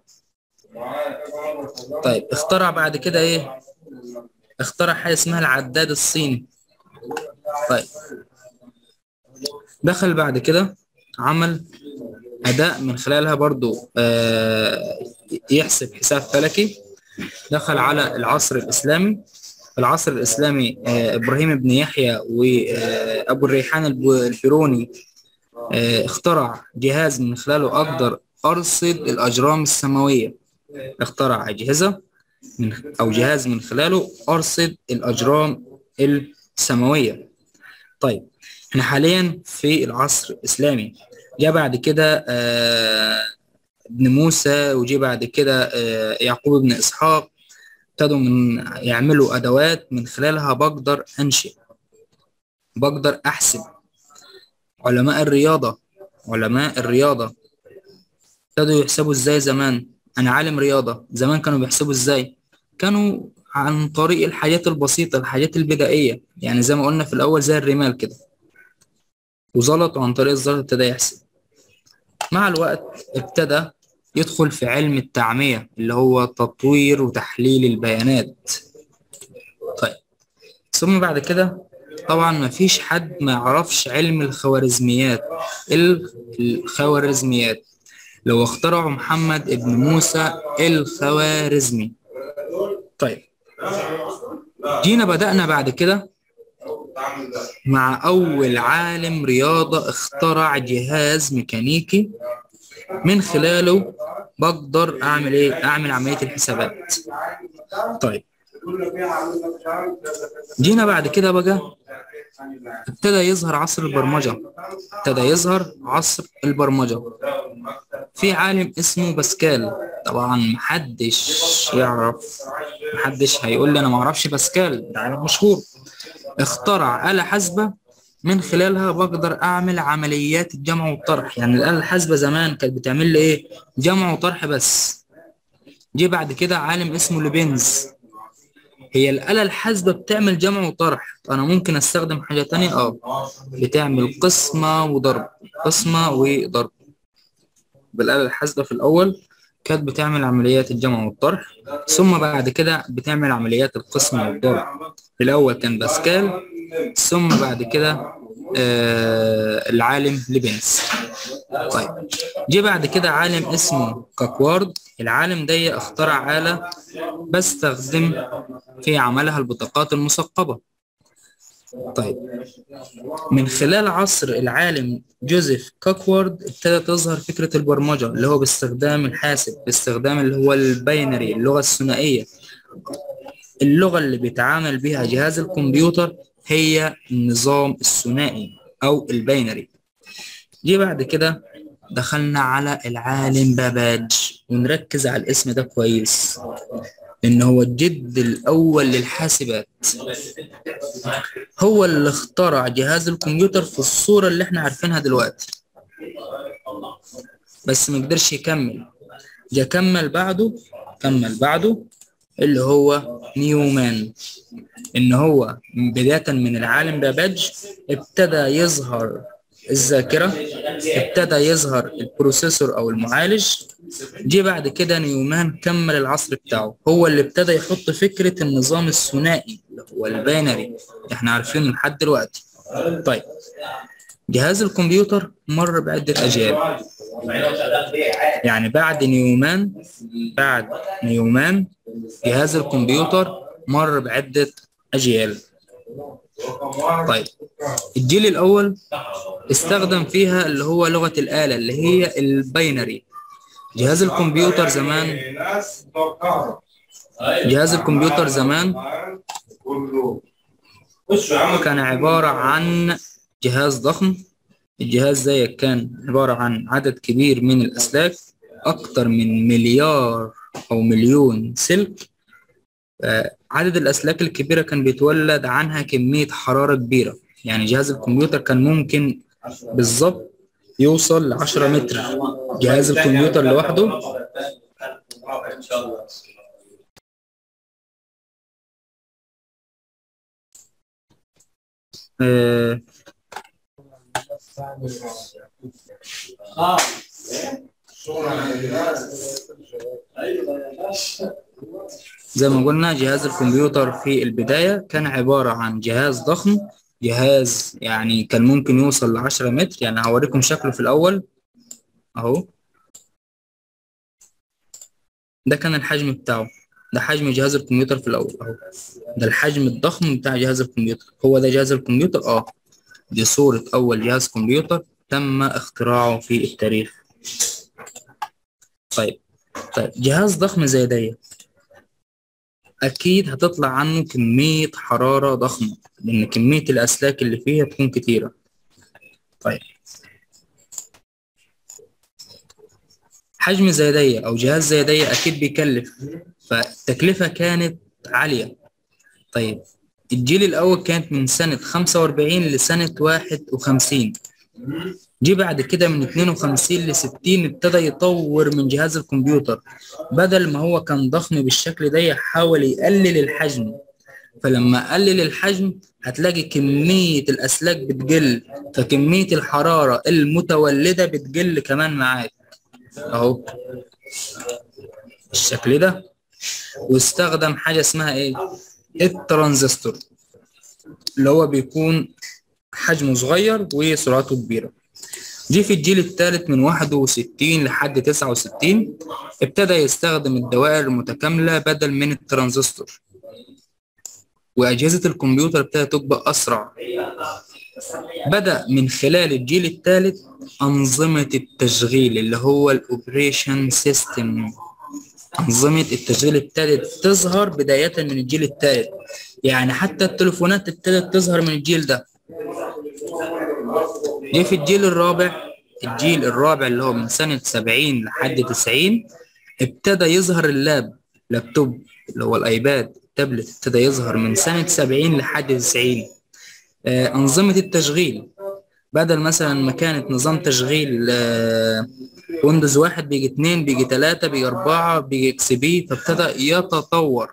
طيب اخترع بعد كده ايه اخترع حاجة اسمها العداد الصيني طيب دخل بعد كده عمل أداء من خلالها برضو آه يحسب حساب فلكي دخل على العصر الإسلامي العصر الإسلامي آه إبراهيم بن يحيى وأبو الريحان البيروني آه اخترع جهاز من خلاله أقدر أرصد الأجرام السماوية اخترع أجهزة من أو جهاز من خلاله أرصد الأجرام السماوية طيب احنا حاليا في العصر الإسلامي جاء بعد كده آه ابن موسى وجي بعد كده آه يعقوب بن إسحاق ابتدوا من يعملوا أدوات من خلالها بقدر أنشئ بقدر أحسب علماء الرياضة علماء الرياضة ابتدوا يحسبوا ازاي زمان انا عالم رياضة زمان كانوا بيحسبوا ازاي كانوا عن طريق الحاجات البسيطة الحاجات البدائية يعني زي ما قلنا في الأول زي الرمال كده وزلط عن طريق الزلط ابتدى يحسب مع الوقت ابتدى يدخل في علم التعمية اللي هو تطوير وتحليل البيانات طيب ثم بعد كده طبعا مفيش حد ما يعرفش علم الخوارزميات الخوارزميات لو اخترعوا محمد ابن موسى الخوارزمي طيب جينا بدأنا بعد كده مع أول عالم رياضة اخترع جهاز ميكانيكي من خلاله بقدر أعمل إيه؟ أعمل عملية الحسابات طيب جينا بعد كده بقى ابتدى يظهر عصر البرمجة ابتدى يظهر عصر البرمجة في عالم اسمه باسكال طبعا محدش يعرف محدش هيقول لي انا معرفش باسكال ده عالم مشهور اخترع آلة حاسبة من خلالها بقدر اعمل عمليات الجمع والطرح يعني الآلة الحاسبة زمان كانت بتعمل لي ايه جمع وطرح بس جه بعد كده عالم اسمه لوبينز هي الآلة الحاسبة بتعمل جمع وطرح أنا ممكن أستخدم حاجة تانية أه بتعمل قسمة وضرب قسمة وضرب بالآلة الحاسبة في الأول كانت بتعمل عمليات الجمع والطرح ثم بعد كده بتعمل عمليات القسمة والضرب في الأول كان باسكال ثم بعد كده آه العالم ليبنز طيب جه بعد كده عالم اسمه كاكوارد العالم ده اخترع آلة بستخدم في عملها البطاقات المثقبة طيب من خلال عصر العالم جوزيف كاكوارد ابتدى تظهر فكرة البرمجة اللي هو باستخدام الحاسب باستخدام اللي هو الباينري اللغة الثنائية اللغة اللي بيتعامل بها جهاز الكمبيوتر هي النظام الثنائي أو الباينري جه بعد كده دخلنا على العالم باباج ونركز على الاسم ده كويس إن هو الجد الأول للحاسبات هو اللي اخترع جهاز الكمبيوتر في الصورة اللي احنا عارفينها دلوقتي بس ما قدرش يكمل جا كمل بعده كمل بعده اللي هو نيومان ان هو بداية من العالم باباج ابتدى يظهر الذاكرة ابتدى يظهر البروسيسور او المعالج جه بعد كده نيومان كمل العصر بتاعه هو اللي ابتدى يحط فكرة النظام الثنائي اللي هو الباينري احنا عارفينه لحد دلوقتي طيب جهاز الكمبيوتر مر بعدة أجيال يعني بعد نيومان بعد نيومان جهاز الكمبيوتر مر بعدة أجيال طيب الجيل الأول استخدم فيها اللي هو لغة الآلة اللي هي الباينري جهاز الكمبيوتر زمان جهاز الكمبيوتر زمان كان عبارة عن جهاز ضخم الجهاز زي كان عبارة عن عدد كبير من الأسلاك أكتر من مليار أو مليون سلك عدد الأسلاك الكبيرة كان بيتولد عنها كمية حرارة كبيرة يعني جهاز الكمبيوتر كان ممكن بالظبط يوصل لعشرة متر جهاز الكمبيوتر لوحده آه زي ما قلنا جهاز الكمبيوتر في البداية كان عبارة عن جهاز ضخم جهاز يعني كان ممكن يوصل لعشرة متر يعني هوريكم شكله في الأول أهو ده كان الحجم بتاعه ده حجم جهاز الكمبيوتر في الأول أهو ده الحجم الضخم بتاع جهاز الكمبيوتر هو ده جهاز الكمبيوتر اه دي صورة أول جهاز كمبيوتر تم اختراعه في التاريخ طيب طيب جهاز ضخم زي ده أكيد هتطلع عنه كمية حرارة ضخمة لأن كمية الأسلاك اللي فيها تكون كتيرة طيب حجم زي ده أو جهاز زي ده أكيد بيكلف فالتكلفة كانت عالية طيب الجيل الأول كانت من سنة 45 لسنة 51 جه بعد كده من 52 ل 60 ابتدى يطور من جهاز الكمبيوتر بدل ما هو كان ضخم بالشكل ده يحاول يقلل الحجم فلما قلل الحجم هتلاقي كمية الأسلاك بتقل فكمية الحرارة المتولدة بتقل كمان معاك أهو الشكل ده واستخدم حاجة اسمها إيه؟ الترانزستور اللي هو بيكون حجمه صغير وسرعته كبيرة جه في الجيل الثالث من 61 لحد 69 ابتدى يستخدم الدوائر المتكاملة بدل من الترانزستور وأجهزة الكمبيوتر ابتدت تبقى أسرع بدأ من خلال الجيل الثالث أنظمة التشغيل اللي هو الأوبريشن سيستم أنظمة التشغيل ابتدت تظهر بداية من الجيل الثالث يعني حتى التليفونات ابتدت تظهر من الجيل ده جه في الجيل الرابع الجيل الرابع اللي هو من سنة 70 لحد 90 ابتدى يظهر اللاب لابتوب اللي هو الايباد التابلت ابتدى يظهر من سنة 70 لحد 90 آه أنظمة التشغيل بدل مثلا ما كانت نظام تشغيل آه ويندوز واحد بيجي اتنين بيجي تلاتة بيجي أربعة بيجي اكس بي فابتدى يتطور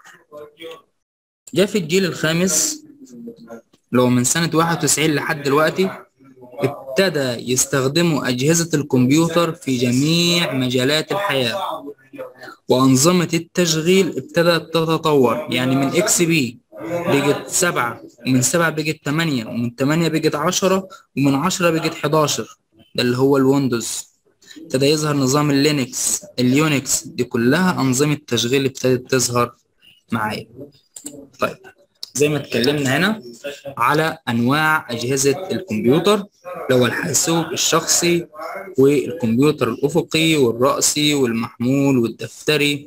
جاء في الجيل الخامس لو من سنة 91 لحد دلوقتي ابتدى يستخدموا أجهزة الكمبيوتر في جميع مجالات الحياة وأنظمة التشغيل ابتدت تتطور يعني من اكس بي بقت سبعة ومن سبعة بقت تمانية ومن تمانية بقت عشرة ومن عشرة بقت حداشر ده اللي هو الويندوز ابتدى يظهر نظام اللينكس اليونكس دي كلها أنظمة تشغيل ابتدت تظهر معايا طيب زي ما اتكلمنا هنا على انواع اجهزه الكمبيوتر اللي هو الحاسوب الشخصي والكمبيوتر الافقي والراسي والمحمول والدفتري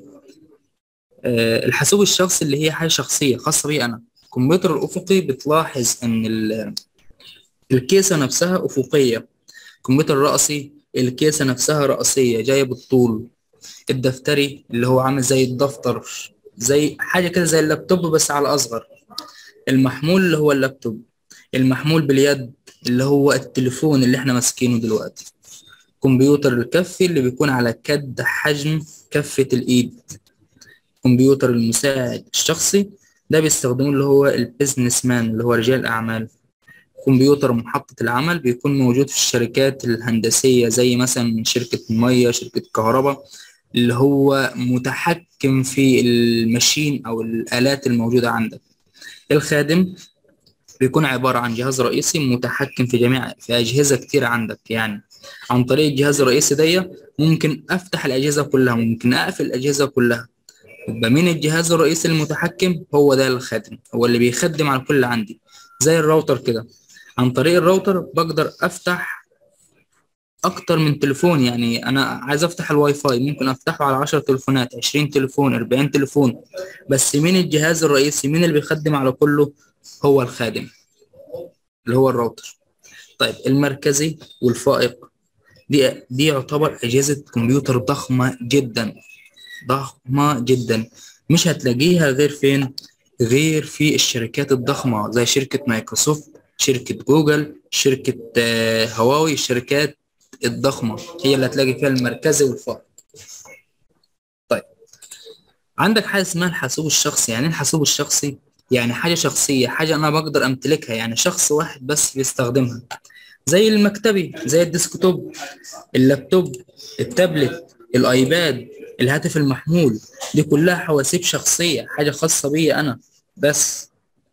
أه الحاسوب الشخصي اللي هي حاجه شخصيه خاصه بي انا الكمبيوتر الافقي بتلاحظ ان الكيسه نفسها افقيه الكمبيوتر الراسي الكيسه نفسها راسيه جايه بالطول الدفتري اللي هو عامل زي الدفتر زي حاجه كده زي اللابتوب بس على اصغر المحمول اللي هو اللابتوب المحمول باليد اللي هو التليفون اللي احنا ماسكينه دلوقتي كمبيوتر الكفي اللي بيكون على كد حجم كفة الايد كمبيوتر المساعد الشخصي ده بيستخدموه اللي هو البيزنس مان اللي هو رجال الاعمال كمبيوتر محطة العمل بيكون موجود في الشركات الهندسية زي مثلا شركة مية شركة كهرباء اللي هو متحكم في الماشين أو الآلات الموجودة عندك الخادم بيكون عبارة عن جهاز رئيسي متحكم في جميع في أجهزة كتير عندك يعني عن طريق الجهاز الرئيسي ده ممكن أفتح الأجهزة كلها ممكن أقفل الأجهزة كلها يبقى مين الجهاز الرئيسي المتحكم هو ده الخادم هو اللي بيخدم على الكل عندي زي الراوتر كده عن طريق الراوتر بقدر أفتح أكتر من تليفون يعني أنا عايز أفتح الواي فاي ممكن أفتحه على 10 تليفونات 20 تليفون 40 تليفون بس مين الجهاز الرئيسي مين اللي بيخدم على كله هو الخادم اللي هو الراوتر طيب المركزي والفائق دي دي يعتبر أجهزة كمبيوتر ضخمة جدا ضخمة جدا مش هتلاقيها غير فين غير في الشركات الضخمة زي شركة مايكروسوفت شركة جوجل شركة هواوي الشركات الضخمة هي اللي هتلاقي فيها المركزي والفائق طيب عندك حاجة اسمها الحاسوب الشخصي يعني الحاسوب الشخصي يعني حاجة شخصية حاجة أنا بقدر أمتلكها يعني شخص واحد بس بيستخدمها زي المكتبي زي الديسكتوب اللابتوب التابلت الآيباد الهاتف المحمول دي كلها حواسيب شخصية حاجة خاصة بي أنا بس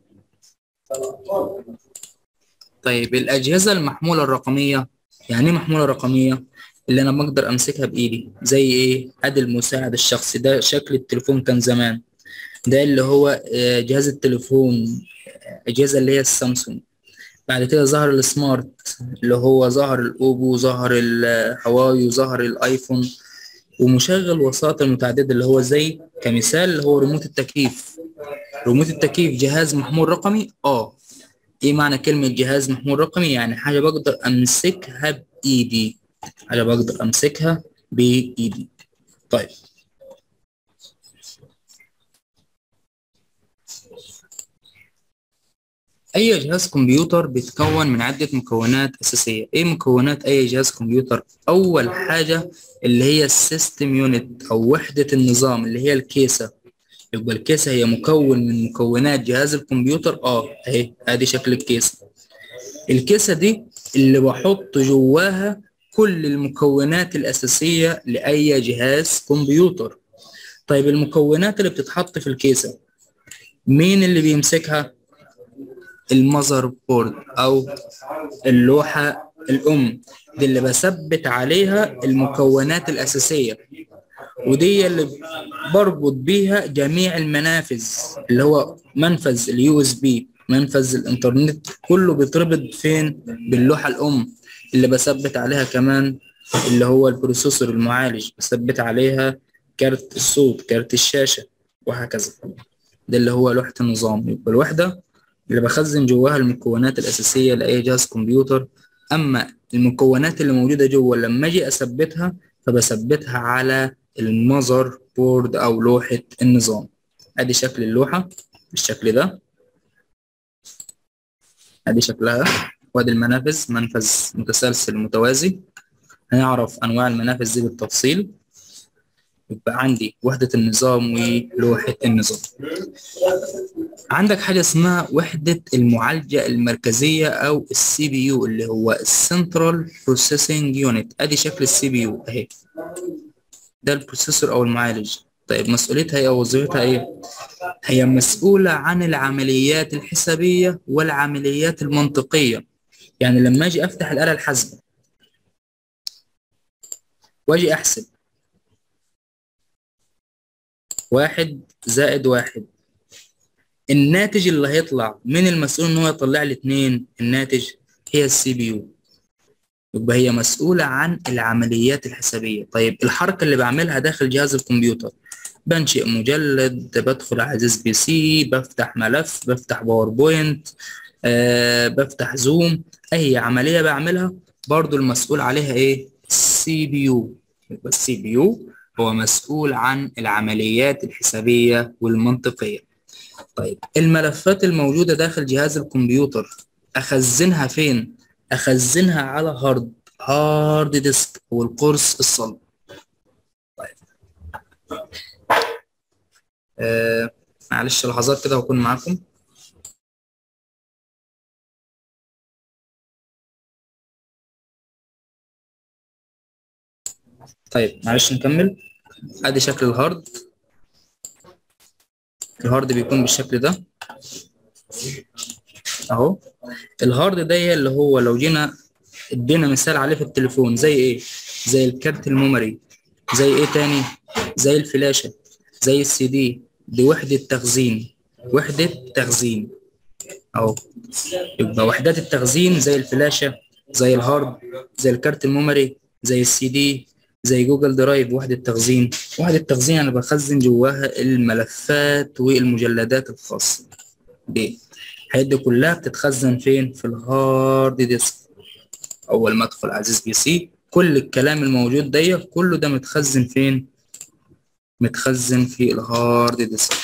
طيب الأجهزة المحمولة الرقمية يعني ايه محمولة رقمية؟ اللي أنا بقدر أمسكها بإيدي زي إيه؟ أدي المساعد الشخصي ده شكل التليفون كان زمان ده اللي هو جهاز التليفون أجهزة اللي هي السامسونج بعد كده ظهر السمارت اللي هو ظهر الأوبو ظهر الهواوي وظهر الآيفون ومشغل وسائط المتعددة اللي هو زي كمثال اللي هو ريموت التكييف ريموت التكييف جهاز محمول رقمي اه ايه معنى كلمة جهاز محمول رقمي يعني حاجة بقدر امسكها بايدي حاجة بقدر امسكها بايدي طيب أي جهاز كمبيوتر بيتكون من عدة مكونات أساسية إيه مكونات أي جهاز كمبيوتر؟ أول حاجة اللي هي السيستم يونت أو وحدة النظام اللي هي الكيسة يبقى الكيسة هي مكون من مكونات جهاز الكمبيوتر اه اهي ادي شكل الكيسة الكيسة دي اللي بحط جواها كل المكونات الأساسية لأي جهاز كمبيوتر طيب المكونات اللي بتتحط في الكيسة مين اللي بيمسكها المذر بورد أو اللوحة الأم دي اللي بثبت عليها المكونات الأساسية ودي اللي بربط بيها جميع المنافذ اللي هو منفذ اليو اس بي منفذ الانترنت كله بيتربط فين باللوحة الأم اللي بثبت عليها كمان اللي هو البروسيسور المعالج بثبت عليها كارت الصوت كارت الشاشة وهكذا ده اللي هو لوحة النظام يبقى الوحدة اللي بخزن جواها المكونات الأساسية لأي جهاز كمبيوتر أما المكونات اللي موجودة جوه لما أجي أثبتها فبثبتها على المذر بورد أو لوحة النظام أدي شكل اللوحة بالشكل ده أدي شكلها وأدي المنافذ منفذ متسلسل متوازي هنعرف أنواع المنافذ دي بالتفصيل يبقى عندي وحدة النظام ولوحة النظام عندك حاجة اسمها وحدة المعالجة المركزية أو السي بي يو اللي هو السنترال بروسيسنج يونت أدي شكل السي بي يو أهي ده البروسيسور أو المعالج طيب مسؤوليتها إيه أو وظيفتها إيه؟ هي مسؤولة عن العمليات الحسابية والعمليات المنطقية يعني لما أجي أفتح الآلة الحاسبة وأجي أحسب واحد زائد واحد الناتج اللي هيطلع من المسؤول ان هو يطلع لي اتنين الناتج هي السي بي يو يبقى هي مسؤولة عن العمليات الحسابية طيب الحركة اللي بعملها داخل جهاز الكمبيوتر بنشئ مجلد بدخل على عزيز بي سي بفتح ملف بفتح باوربوينت أه بفتح زوم اي عملية بعملها برضو المسؤول عليها ايه السي بي يو يبقى السي بي يو هو مسؤول عن العمليات الحسابية والمنطقية طيب الملفات الموجودة داخل جهاز الكمبيوتر أخزنها فين؟ أخزنها على هارد هارد ديسك أو القرص الصلب طيب آه معلش لحظات كده هكون معاكم طيب معلش نكمل ادي شكل الهارد الهارد بيكون بالشكل ده اهو الهارد ده اللي هو لو جينا ادينا مثال عليه في التليفون زي ايه زي الكارت الميموري زي ايه تاني زي الفلاشة زي السي دي دي وحدة تخزين وحدة تخزين اهو يبقى وحدات التخزين زي الفلاشة زي الهارد زي الكارت الميموري زي السي دي زي جوجل درايف وحدة تخزين وحدة تخزين أنا بخزن جواها الملفات والمجلدات الخاصة دي الحاجات دي كلها بتتخزن فين في الهارد ديسك أول ما أدخل عزيز بي سي كل الكلام الموجود ده كله ده متخزن فين متخزن في الهارد ديسك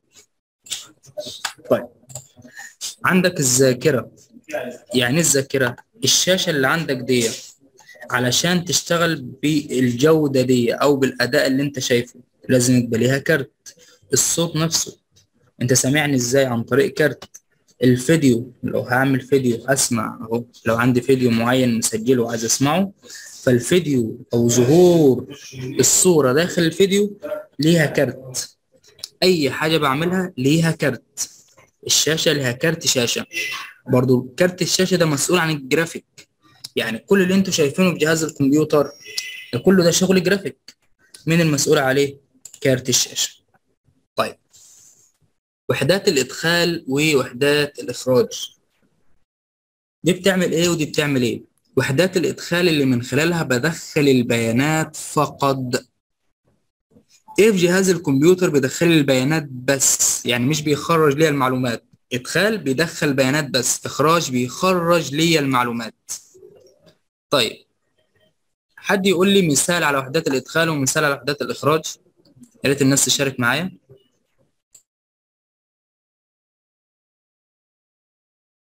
طيب عندك الذاكرة يعني الذاكرة الشاشة اللي عندك دي علشان تشتغل بالجودة دي أو بالأداء اللي أنت شايفه لازم يبقى ليها كارت الصوت نفسه أنت سامعني إزاي عن طريق كارت الفيديو لو هعمل فيديو أسمع أهو لو عندي فيديو معين مسجله وعايز أسمعه فالفيديو أو ظهور الصورة داخل الفيديو ليها كارت أي حاجة بعملها ليها كارت الشاشة ليها كارت شاشة برضو كارت الشاشة ده مسؤول عن الجرافيك يعني كل اللي انتوا شايفينه في جهاز الكمبيوتر كله ده شغل جرافيك مين المسؤول عليه كارت الشاشة طيب وحدات الإدخال ووحدات الإخراج دي بتعمل إيه ودي بتعمل إيه وحدات الإدخال اللي من خلالها بدخل البيانات فقط إيه في جهاز الكمبيوتر بيدخل البيانات بس يعني مش بيخرج ليا المعلومات إدخال بيدخل بيانات بس إخراج بيخرج ليا المعلومات طيب حد يقول لي مثال على وحدات الإدخال ومثال على وحدات الإخراج يا ريت الناس تشارك معايا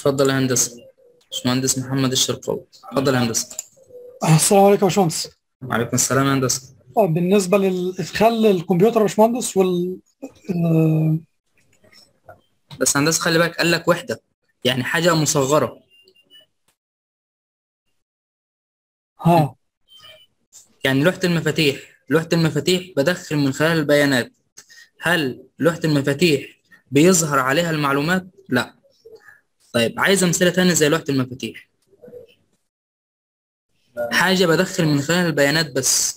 اتفضل يا هندسه باشمهندس محمد الشرقاوي اتفضل يا هندسه السلام عليكم يا باشمهندس وعليكم السلام يا هندسه آه، بالنسبه للادخال الكمبيوتر يا باشمهندس وال آه، بس هندسه خلي بالك قال لك وحده يعني حاجه مصغره ها يعني لوحه المفاتيح لوحه المفاتيح بدخل من خلال البيانات هل لوحه المفاتيح بيظهر عليها المعلومات لا طيب عايز امثله تانية زي لوحه المفاتيح حاجه بدخل من خلال البيانات بس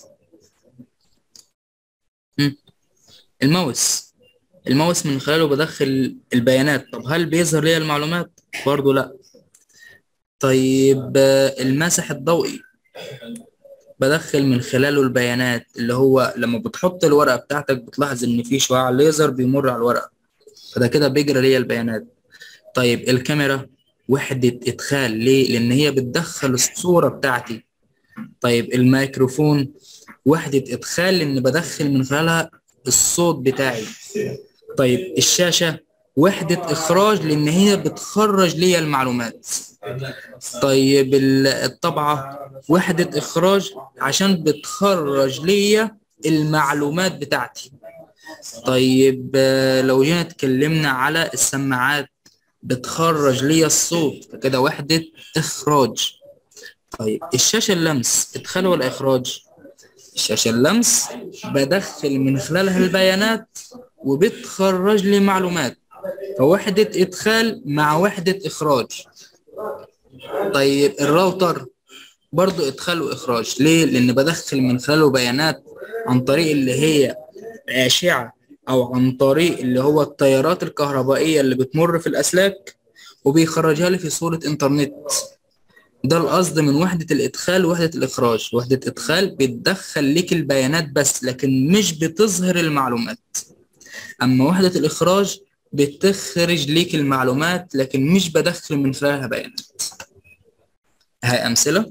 مم. الماوس الماوس من خلاله بدخل البيانات طب هل بيظهر لي المعلومات برضو لا طيب آه، المسح الضوئي بدخل من خلاله البيانات اللي هو لما بتحط الورقة بتاعتك بتلاحظ ان في شعاع ليزر بيمر على الورقة فده كده بيجري لي البيانات طيب الكاميرا وحدة ادخال ليه لان هي بتدخل الصورة بتاعتي طيب الميكروفون وحدة ادخال لان بدخل من خلالها الصوت بتاعي طيب الشاشة وحدة إخراج لأن هي بتخرج لي المعلومات طيب ال- الطبعة وحدة إخراج عشان بتخرج لي المعلومات بتاعتي طيب آه، لو جينا اتكلمنا على السماعات بتخرج لي الصوت فكده وحدة إخراج طيب الشاشة اللمس إدخال ولا إخراج؟ الشاشة اللمس بدخل من خلالها البيانات وبتخرج لي معلومات فوحدة إدخال مع وحدة إخراج طيب الراوتر برضو إدخال وإخراج ليه؟ لأن بدخل من خلاله بيانات عن طريق اللي هي أشعة أو عن طريق اللي هو التيارات الكهربائية اللي بتمر في الأسلاك وبيخرجها لي في صورة إنترنت ده القصد من وحدة الإدخال ووحدة الإخراج وحدة إدخال بتدخل لك البيانات بس لكن مش بتظهر المعلومات أما وحدة الإخراج بتخرج ليك المعلومات لكن مش بدخل من خلالها بيانات هاي أمثلة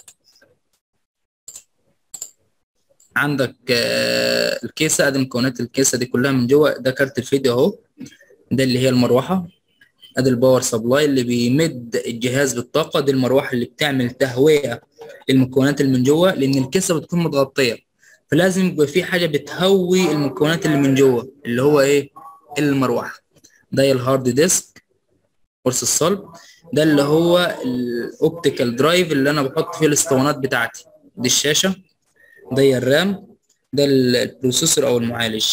عندك آه، الكيسة ادي مكونات الكيسة دي كلها من جوه ده كارت الفيديو اهو ده اللي هي المروحة ادي الباور سبلاي اللي بيمد الجهاز بالطاقة دي المروحة اللي بتعمل تهوية للمكونات اللي من جوه لأن الكيسة بتكون متغطية فلازم يبقى في حاجة بتهوي المكونات اللي من جوه اللي هو ايه المروحة ده الهارد ديسك قرص الصلب ده اللي هو الاوبتيكال درايف اللي انا بحط فيه الاسطوانات بتاعتي دي الشاشة ده الرام ده البروسيسور او المعالج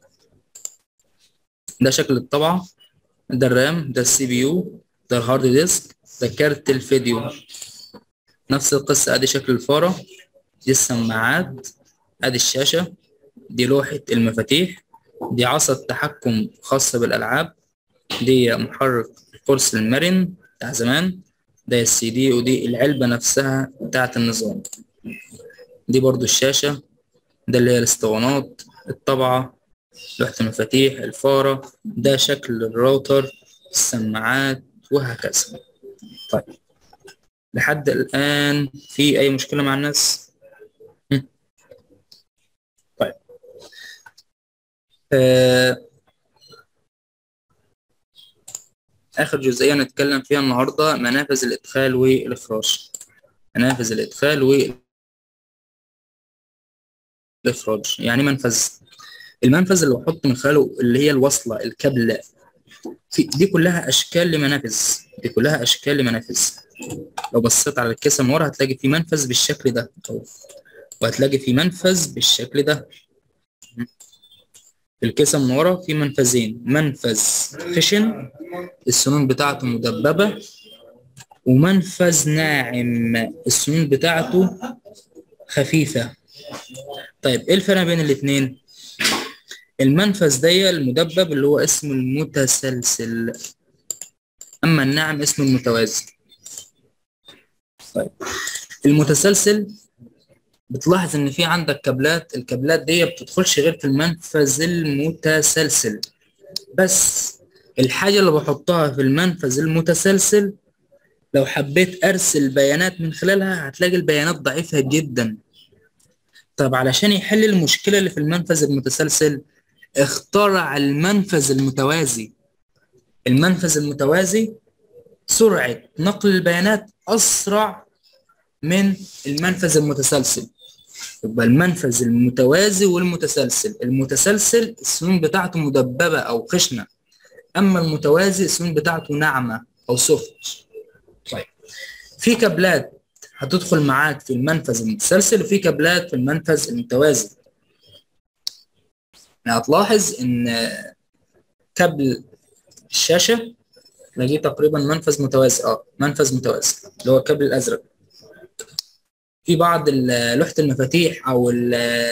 ده شكل الطبعة ده الرام ده السي بي يو ده الهارد ديسك ده كارت الفيديو نفس القصة ادي شكل الفارة دي السماعات ادي الشاشة دي لوحة المفاتيح دي عصا التحكم خاصة بالألعاب دي محرك القرص المرن بتاع زمان ده السي دي ودي العلبة نفسها بتاعت النظام دي برضو الشاشة ده اللي هي الاسطوانات الطبعة لوحة المفاتيح الفارة ده شكل الراوتر السماعات وهكذا طيب لحد الآن في أي مشكلة مع الناس؟ هم. طيب آه آخر جزئية نتكلم فيها النهاردة منافذ الإدخال والإخراج منافذ الإدخال والإخراج يعني منفذ المنفذ اللي بحط من خلاله اللي هي الوصلة الكابل في دي كلها أشكال لمنافذ دي كلها أشكال لمنافذ لو بصيت على الكيسة من ورا هتلاقي في منفذ بالشكل ده أهو. وهتلاقي في منفذ بالشكل ده في الكيسة من ورا في منفذين منفذ خشن السنون بتاعته مدببة ومنفذ ناعم السنون بتاعته خفيفة طيب ايه الفرق بين الاتنين المنفذ ده المدبب اللي هو اسمه المتسلسل اما الناعم اسمه المتوازي طيب المتسلسل بتلاحظ ان في عندك كابلات الكابلات دي بتدخلش غير في المنفذ المتسلسل بس الحاجة اللي بحطها في المنفذ المتسلسل لو حبيت ارسل بيانات من خلالها هتلاقي البيانات ضعيفة جدا طب علشان يحل المشكلة اللي في المنفذ المتسلسل اخترع المنفذ المتوازي المنفذ المتوازي سرعة نقل البيانات أسرع من المنفذ المتسلسل يبقى المنفذ المتوازي والمتسلسل المتسلسل السنون بتاعته مدببة أو خشنة أما المتوازي السنون بتاعته ناعمة أو سوفت طيب في كابلات هتدخل معاك في المنفذ المتسلسل وفي كابلات في المنفذ المتوازي يعني هتلاحظ ان كابل الشاشة تلاقيه تقريبا منفذ متوازي اه منفذ متوازي اللي هو الكابل الازرق في بعض لوحة المفاتيح او ال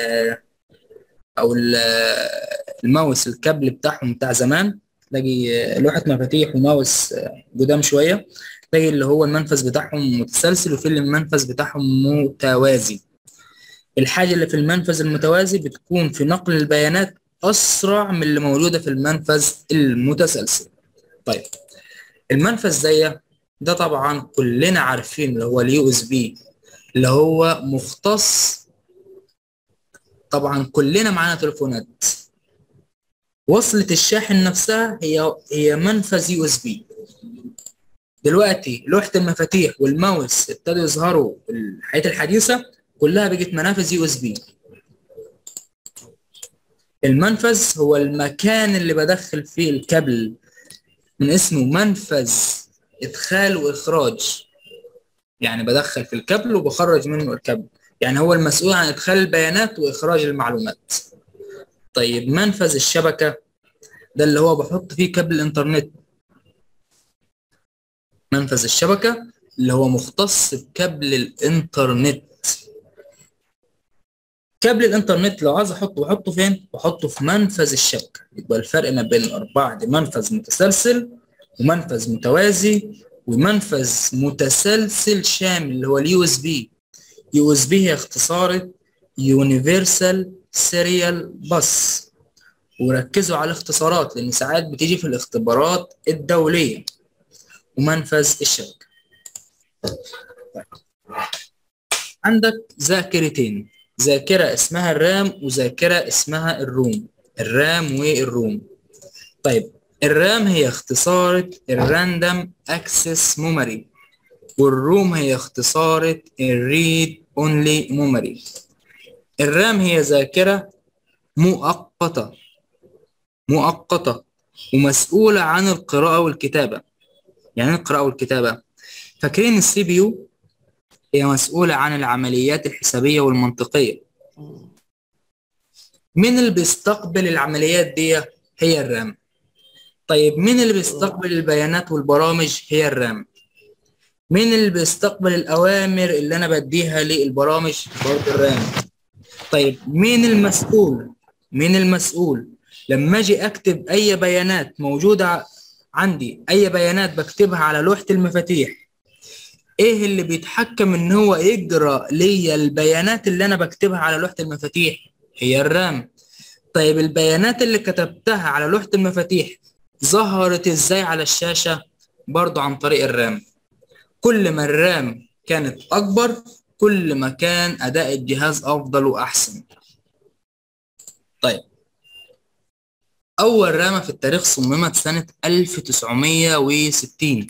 او ال الماوس الكابل بتاعهم بتاع زمان تلاقي لوحة مفاتيح وماوس قدام شوية تلاقي اللي هو المنفذ بتاعهم متسلسل وفي اللي المنفذ بتاعهم متوازي الحاجة اللي في المنفذ المتوازي بتكون في نقل البيانات أسرع من اللي موجودة في المنفذ المتسلسل طيب المنفذ زي ده طبعا كلنا عارفين اللي هو اليو اس بي اللي هو مختص طبعا كلنا معانا تليفونات وصلة الشاحن نفسها هي هي منفذ يو اس بي دلوقتي لوحة المفاتيح والماوس ابتدوا يظهروا في الحياة الحديثة كلها بقت منافذ يو اس بي المنفذ هو المكان اللي بدخل فيه الكابل من اسمه منفذ ادخال واخراج يعني بدخل في الكابل وبخرج منه الكابل يعني هو المسؤول عن ادخال البيانات واخراج المعلومات طيب منفذ الشبكة ده اللي هو بحط فيه كابل الانترنت منفذ الشبكة اللي هو مختص بكابل الانترنت كابل الانترنت لو عايز احطه بحطه فين؟ بحطه في منفذ الشبكة يبقى الفرق ما بين الأربعة دي منفذ متسلسل ومنفذ متوازي ومنفذ متسلسل شامل اللي هو اليو اس بي يو اس بي هي اختصارة يونيفرسال سيريال باس وركزوا على الاختصارات لان ساعات بتيجي في الاختبارات الدولية ومنفذ الشبكة عندك ذاكرتين ذاكرة اسمها الرام وذاكرة اسمها الروم الرام والروم طيب الرام هي اختصارة الراندوم اكسس ميموري والروم هي اختصارة الريد اونلي ميموري الرام هي ذاكرة مؤقتة مؤقتة ومسؤولة عن القراءة والكتابة يعني ايه القراءة والكتابة فاكرين السي بي يو هي مسؤولة عن العمليات الحسابية والمنطقية مين اللي بيستقبل العمليات دي هي الرام طيب مين اللي بيستقبل البيانات والبرامج هي الرام مين اللي بيستقبل الأوامر اللي أنا بديها للبرامج برضه الرام طيب مين المسؤول مين المسؤول لما أجي أكتب أي بيانات موجودة عندي أي بيانات بكتبها على لوحة المفاتيح ايه اللي بيتحكم ان هو يجرى ليا البيانات اللي انا بكتبها على لوحة المفاتيح هي الرام طيب البيانات اللي كتبتها على لوحة المفاتيح ظهرت ازاي على الشاشة برضو عن طريق الرام كل ما الرام كانت اكبر كل ما كان اداء الجهاز افضل واحسن طيب اول رامة في التاريخ صممت سنة 1960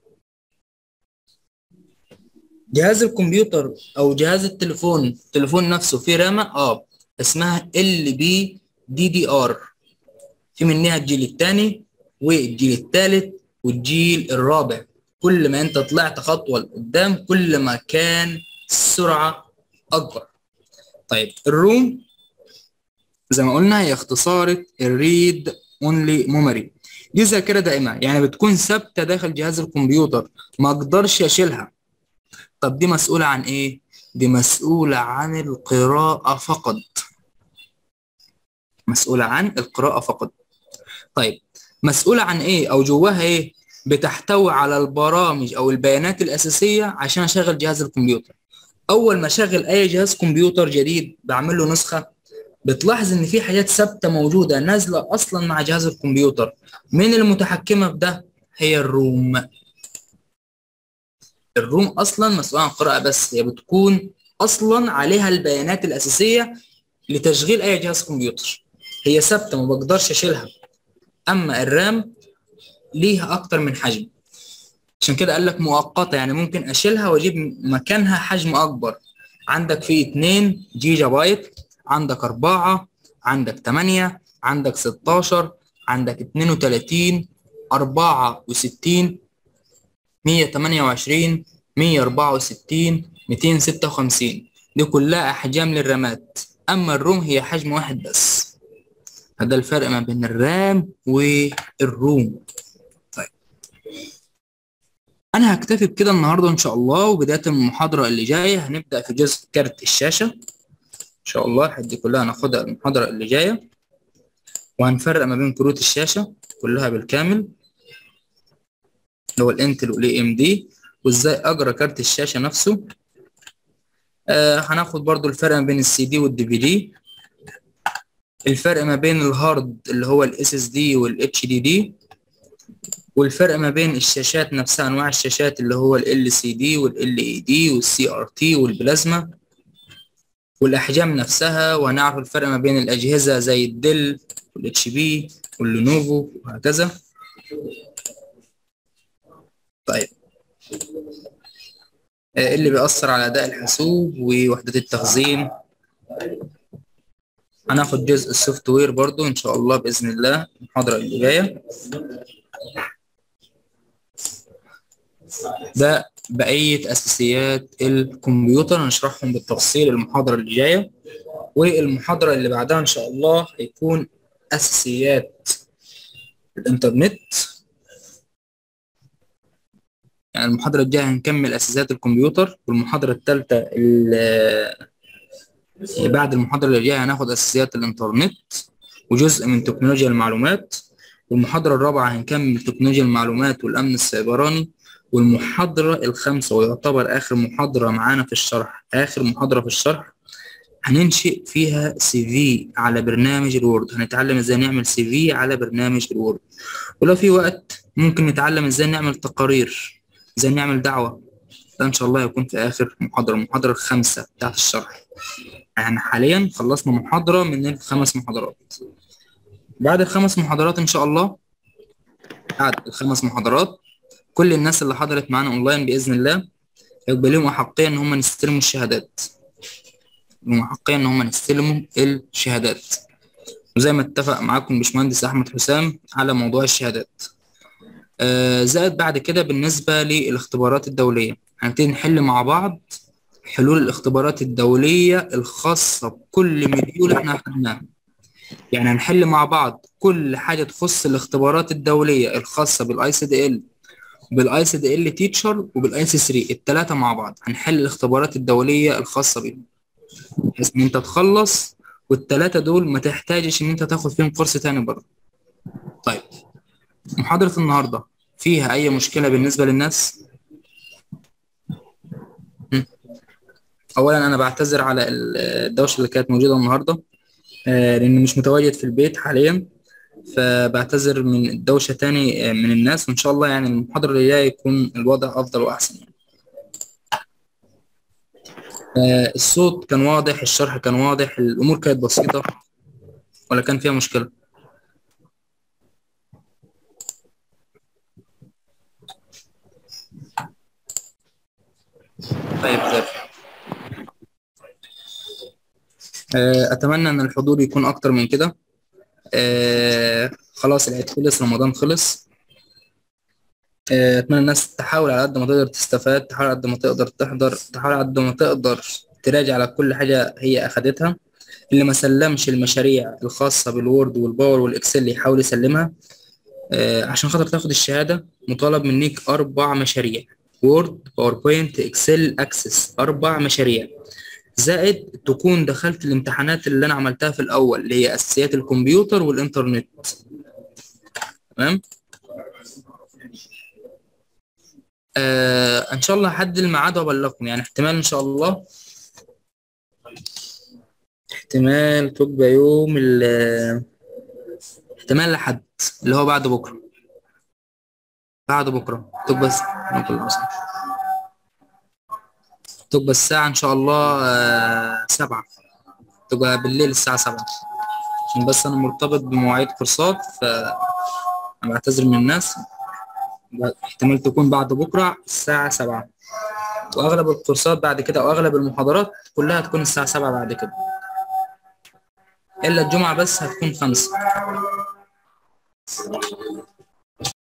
جهاز الكمبيوتر او جهاز التليفون التليفون نفسه فيه رامة اه اسمها ال بي دي دي ار في منها الجيل الثاني والجيل الثالث والجيل الرابع كل ما انت طلعت خطوة لقدام كل ما كان السرعة اكبر طيب الروم زي ما قلنا هي اختصارة الريد اونلي ميموري دي ذاكرة دائمة يعني بتكون ثابتة داخل جهاز الكمبيوتر ما اقدرش اشيلها طب دي مسؤولة عن ايه؟ دي مسؤولة عن القراءة فقط مسؤولة عن القراءة فقط طيب مسؤولة عن ايه او جواها ايه؟ بتحتوي على البرامج او البيانات الاساسية عشان اشغل جهاز الكمبيوتر اول ما اشغل اي جهاز كمبيوتر جديد بعمل له نسخة بتلاحظ ان في حاجات ثابتة موجودة نازلة اصلا مع جهاز الكمبيوتر من المتحكمة بده هي الروم الروم اصلا مسؤول عن القراءه بس هي بتكون اصلا عليها البيانات الاساسيه لتشغيل اي جهاز كمبيوتر هي ثابته ما بقدرش اشيلها اما الرام ليها اكتر من حجم عشان كده قال لك مؤقته يعني ممكن اشيلها واجيب مكانها حجم اكبر عندك في 2 جيجا بايت عندك 4 عندك 8 عندك 16 عندك 32 64 128 164 256 دي كلها احجام للرامات اما الروم هي حجم واحد بس هذا الفرق ما بين الرام والروم طيب انا هكتفي بكده النهارده ان شاء الله وبدايه من المحاضره اللي جايه هنبدا في جزء كارت الشاشه ان شاء الله الحاجات دي كلها هناخدها المحاضره اللي جايه وهنفرق ما بين كروت الشاشه كلها بالكامل اللي هو الانتل والاي ام دي وازاي اجرى كارت الشاشه نفسه آه هناخد برضو الفرق ما بين السي دي والدي في دي الفرق ما بين الهارد اللي هو الاس اس دي والاتش دي دي والفرق ما بين الشاشات نفسها انواع الشاشات اللي هو ال سي دي والال اي دي والسي ار تي والبلازما والاحجام نفسها وهنعرف الفرق ما بين الاجهزه زي الديل والاتش بي واللينوفو وهكذا طيب آه اللي بيأثر على اداء الحاسوب ووحدات التخزين هناخد جزء السوفت وير برضو ان شاء الله باذن الله المحاضره اللي جايه ده بقيه اساسيات الكمبيوتر هنشرحهم بالتفصيل المحاضره اللي جايه والمحاضره اللي بعدها ان شاء الله هيكون اساسيات الانترنت يعني المحاضره الجايه هنكمل اساسيات الكمبيوتر والمحاضره الثالثه بعد المحاضرة اللي جاية هناخد أساسيات الإنترنت وجزء من تكنولوجيا المعلومات والمحاضرة الرابعة هنكمل تكنولوجيا المعلومات والأمن السيبراني والمحاضرة الخامسة ويعتبر آخر محاضرة معانا في الشرح آخر محاضرة في الشرح هننشئ فيها سي في على برنامج الوورد هنتعلم ازاي نعمل سي في على برنامج الوورد ولو في وقت ممكن نتعلم ازاي نعمل تقارير ازاي نعمل دعوة ده ان شاء الله هيكون في اخر محاضرة المحاضرة الخامسة بتاعت الشرح يعني حاليا خلصنا محاضرة من الخمس محاضرات بعد الخمس محاضرات إن شاء الله بعد الخمس محاضرات كل الناس اللي حضرت معانا أونلاين بإذن الله هيبقى لهم أحقية إن هم يستلموا الشهادات لهم أحقية إن هم يستلموا الشهادات وزي ما اتفق معاكم باشمهندس أحمد حسام على موضوع الشهادات آه زائد بعد كده بالنسبة للاختبارات الدولية هنبتدي نحل مع بعض حلول الاختبارات الدولية الخاصة بكل مديول احنا أخدناها يعني هنحل مع بعض كل حاجة تخص الاختبارات الدولية الخاصة بالاي سي دي ال بالاي سي دي ال تيتشر وبالاي سي 3 الثلاثة مع بعض هنحل الاختبارات الدولية الخاصة بيهم بحيث ان انت تخلص والثلاثة دول ما تحتاجش ان انت تاخد فيهم كورس تاني بره طيب محاضرة النهاردة فيها أي مشكلة بالنسبة للناس؟ اولا انا بعتذر على الدوشه اللي كانت موجوده النهارده لان مش متواجد في البيت حاليا فبعتذر من الدوشه تاني من الناس وان شاء الله يعني المحاضره اللي جايه يكون الوضع افضل واحسن يعني. الصوت كان واضح الشرح كان واضح الامور كانت بسيطه ولا كان فيها مشكله طيب زي اتمنى ان الحضور يكون اكتر من كده آه خلاص العيد خلص رمضان خلص آه اتمنى الناس تحاول على قد ما تقدر تستفاد تحاول على قد ما تقدر تحضر تحاول على قد ما تقدر تراجع على كل حاجه هي اخدتها اللي ما سلمش المشاريع الخاصه بالوورد والباور والاكسل يحاول يسلمها آه عشان خاطر تاخد الشهاده مطالب منك اربع مشاريع وورد باوربوينت اكسل اكسس اربع مشاريع زائد تكون دخلت الامتحانات اللي انا عملتها في الاول اللي هي اساسيات الكمبيوتر والانترنت تمام آه ان شاء الله هحدد الميعاد وابلغكم يعني احتمال ان شاء الله احتمال تبقى يوم ال احتمال لحد اللي هو بعد بكره بعد بكره تبقى تبقى الساعة إن شاء الله آه سبعة تبقى بالليل الساعة سبعة عشان بس أنا مرتبط بمواعيد كورسات ف بعتذر من الناس احتمال تكون بعد بكرة الساعة سبعة وأغلب الكورسات بعد كده وأغلب المحاضرات كلها هتكون الساعة سبعة بعد كده إلا الجمعة بس هتكون خمسة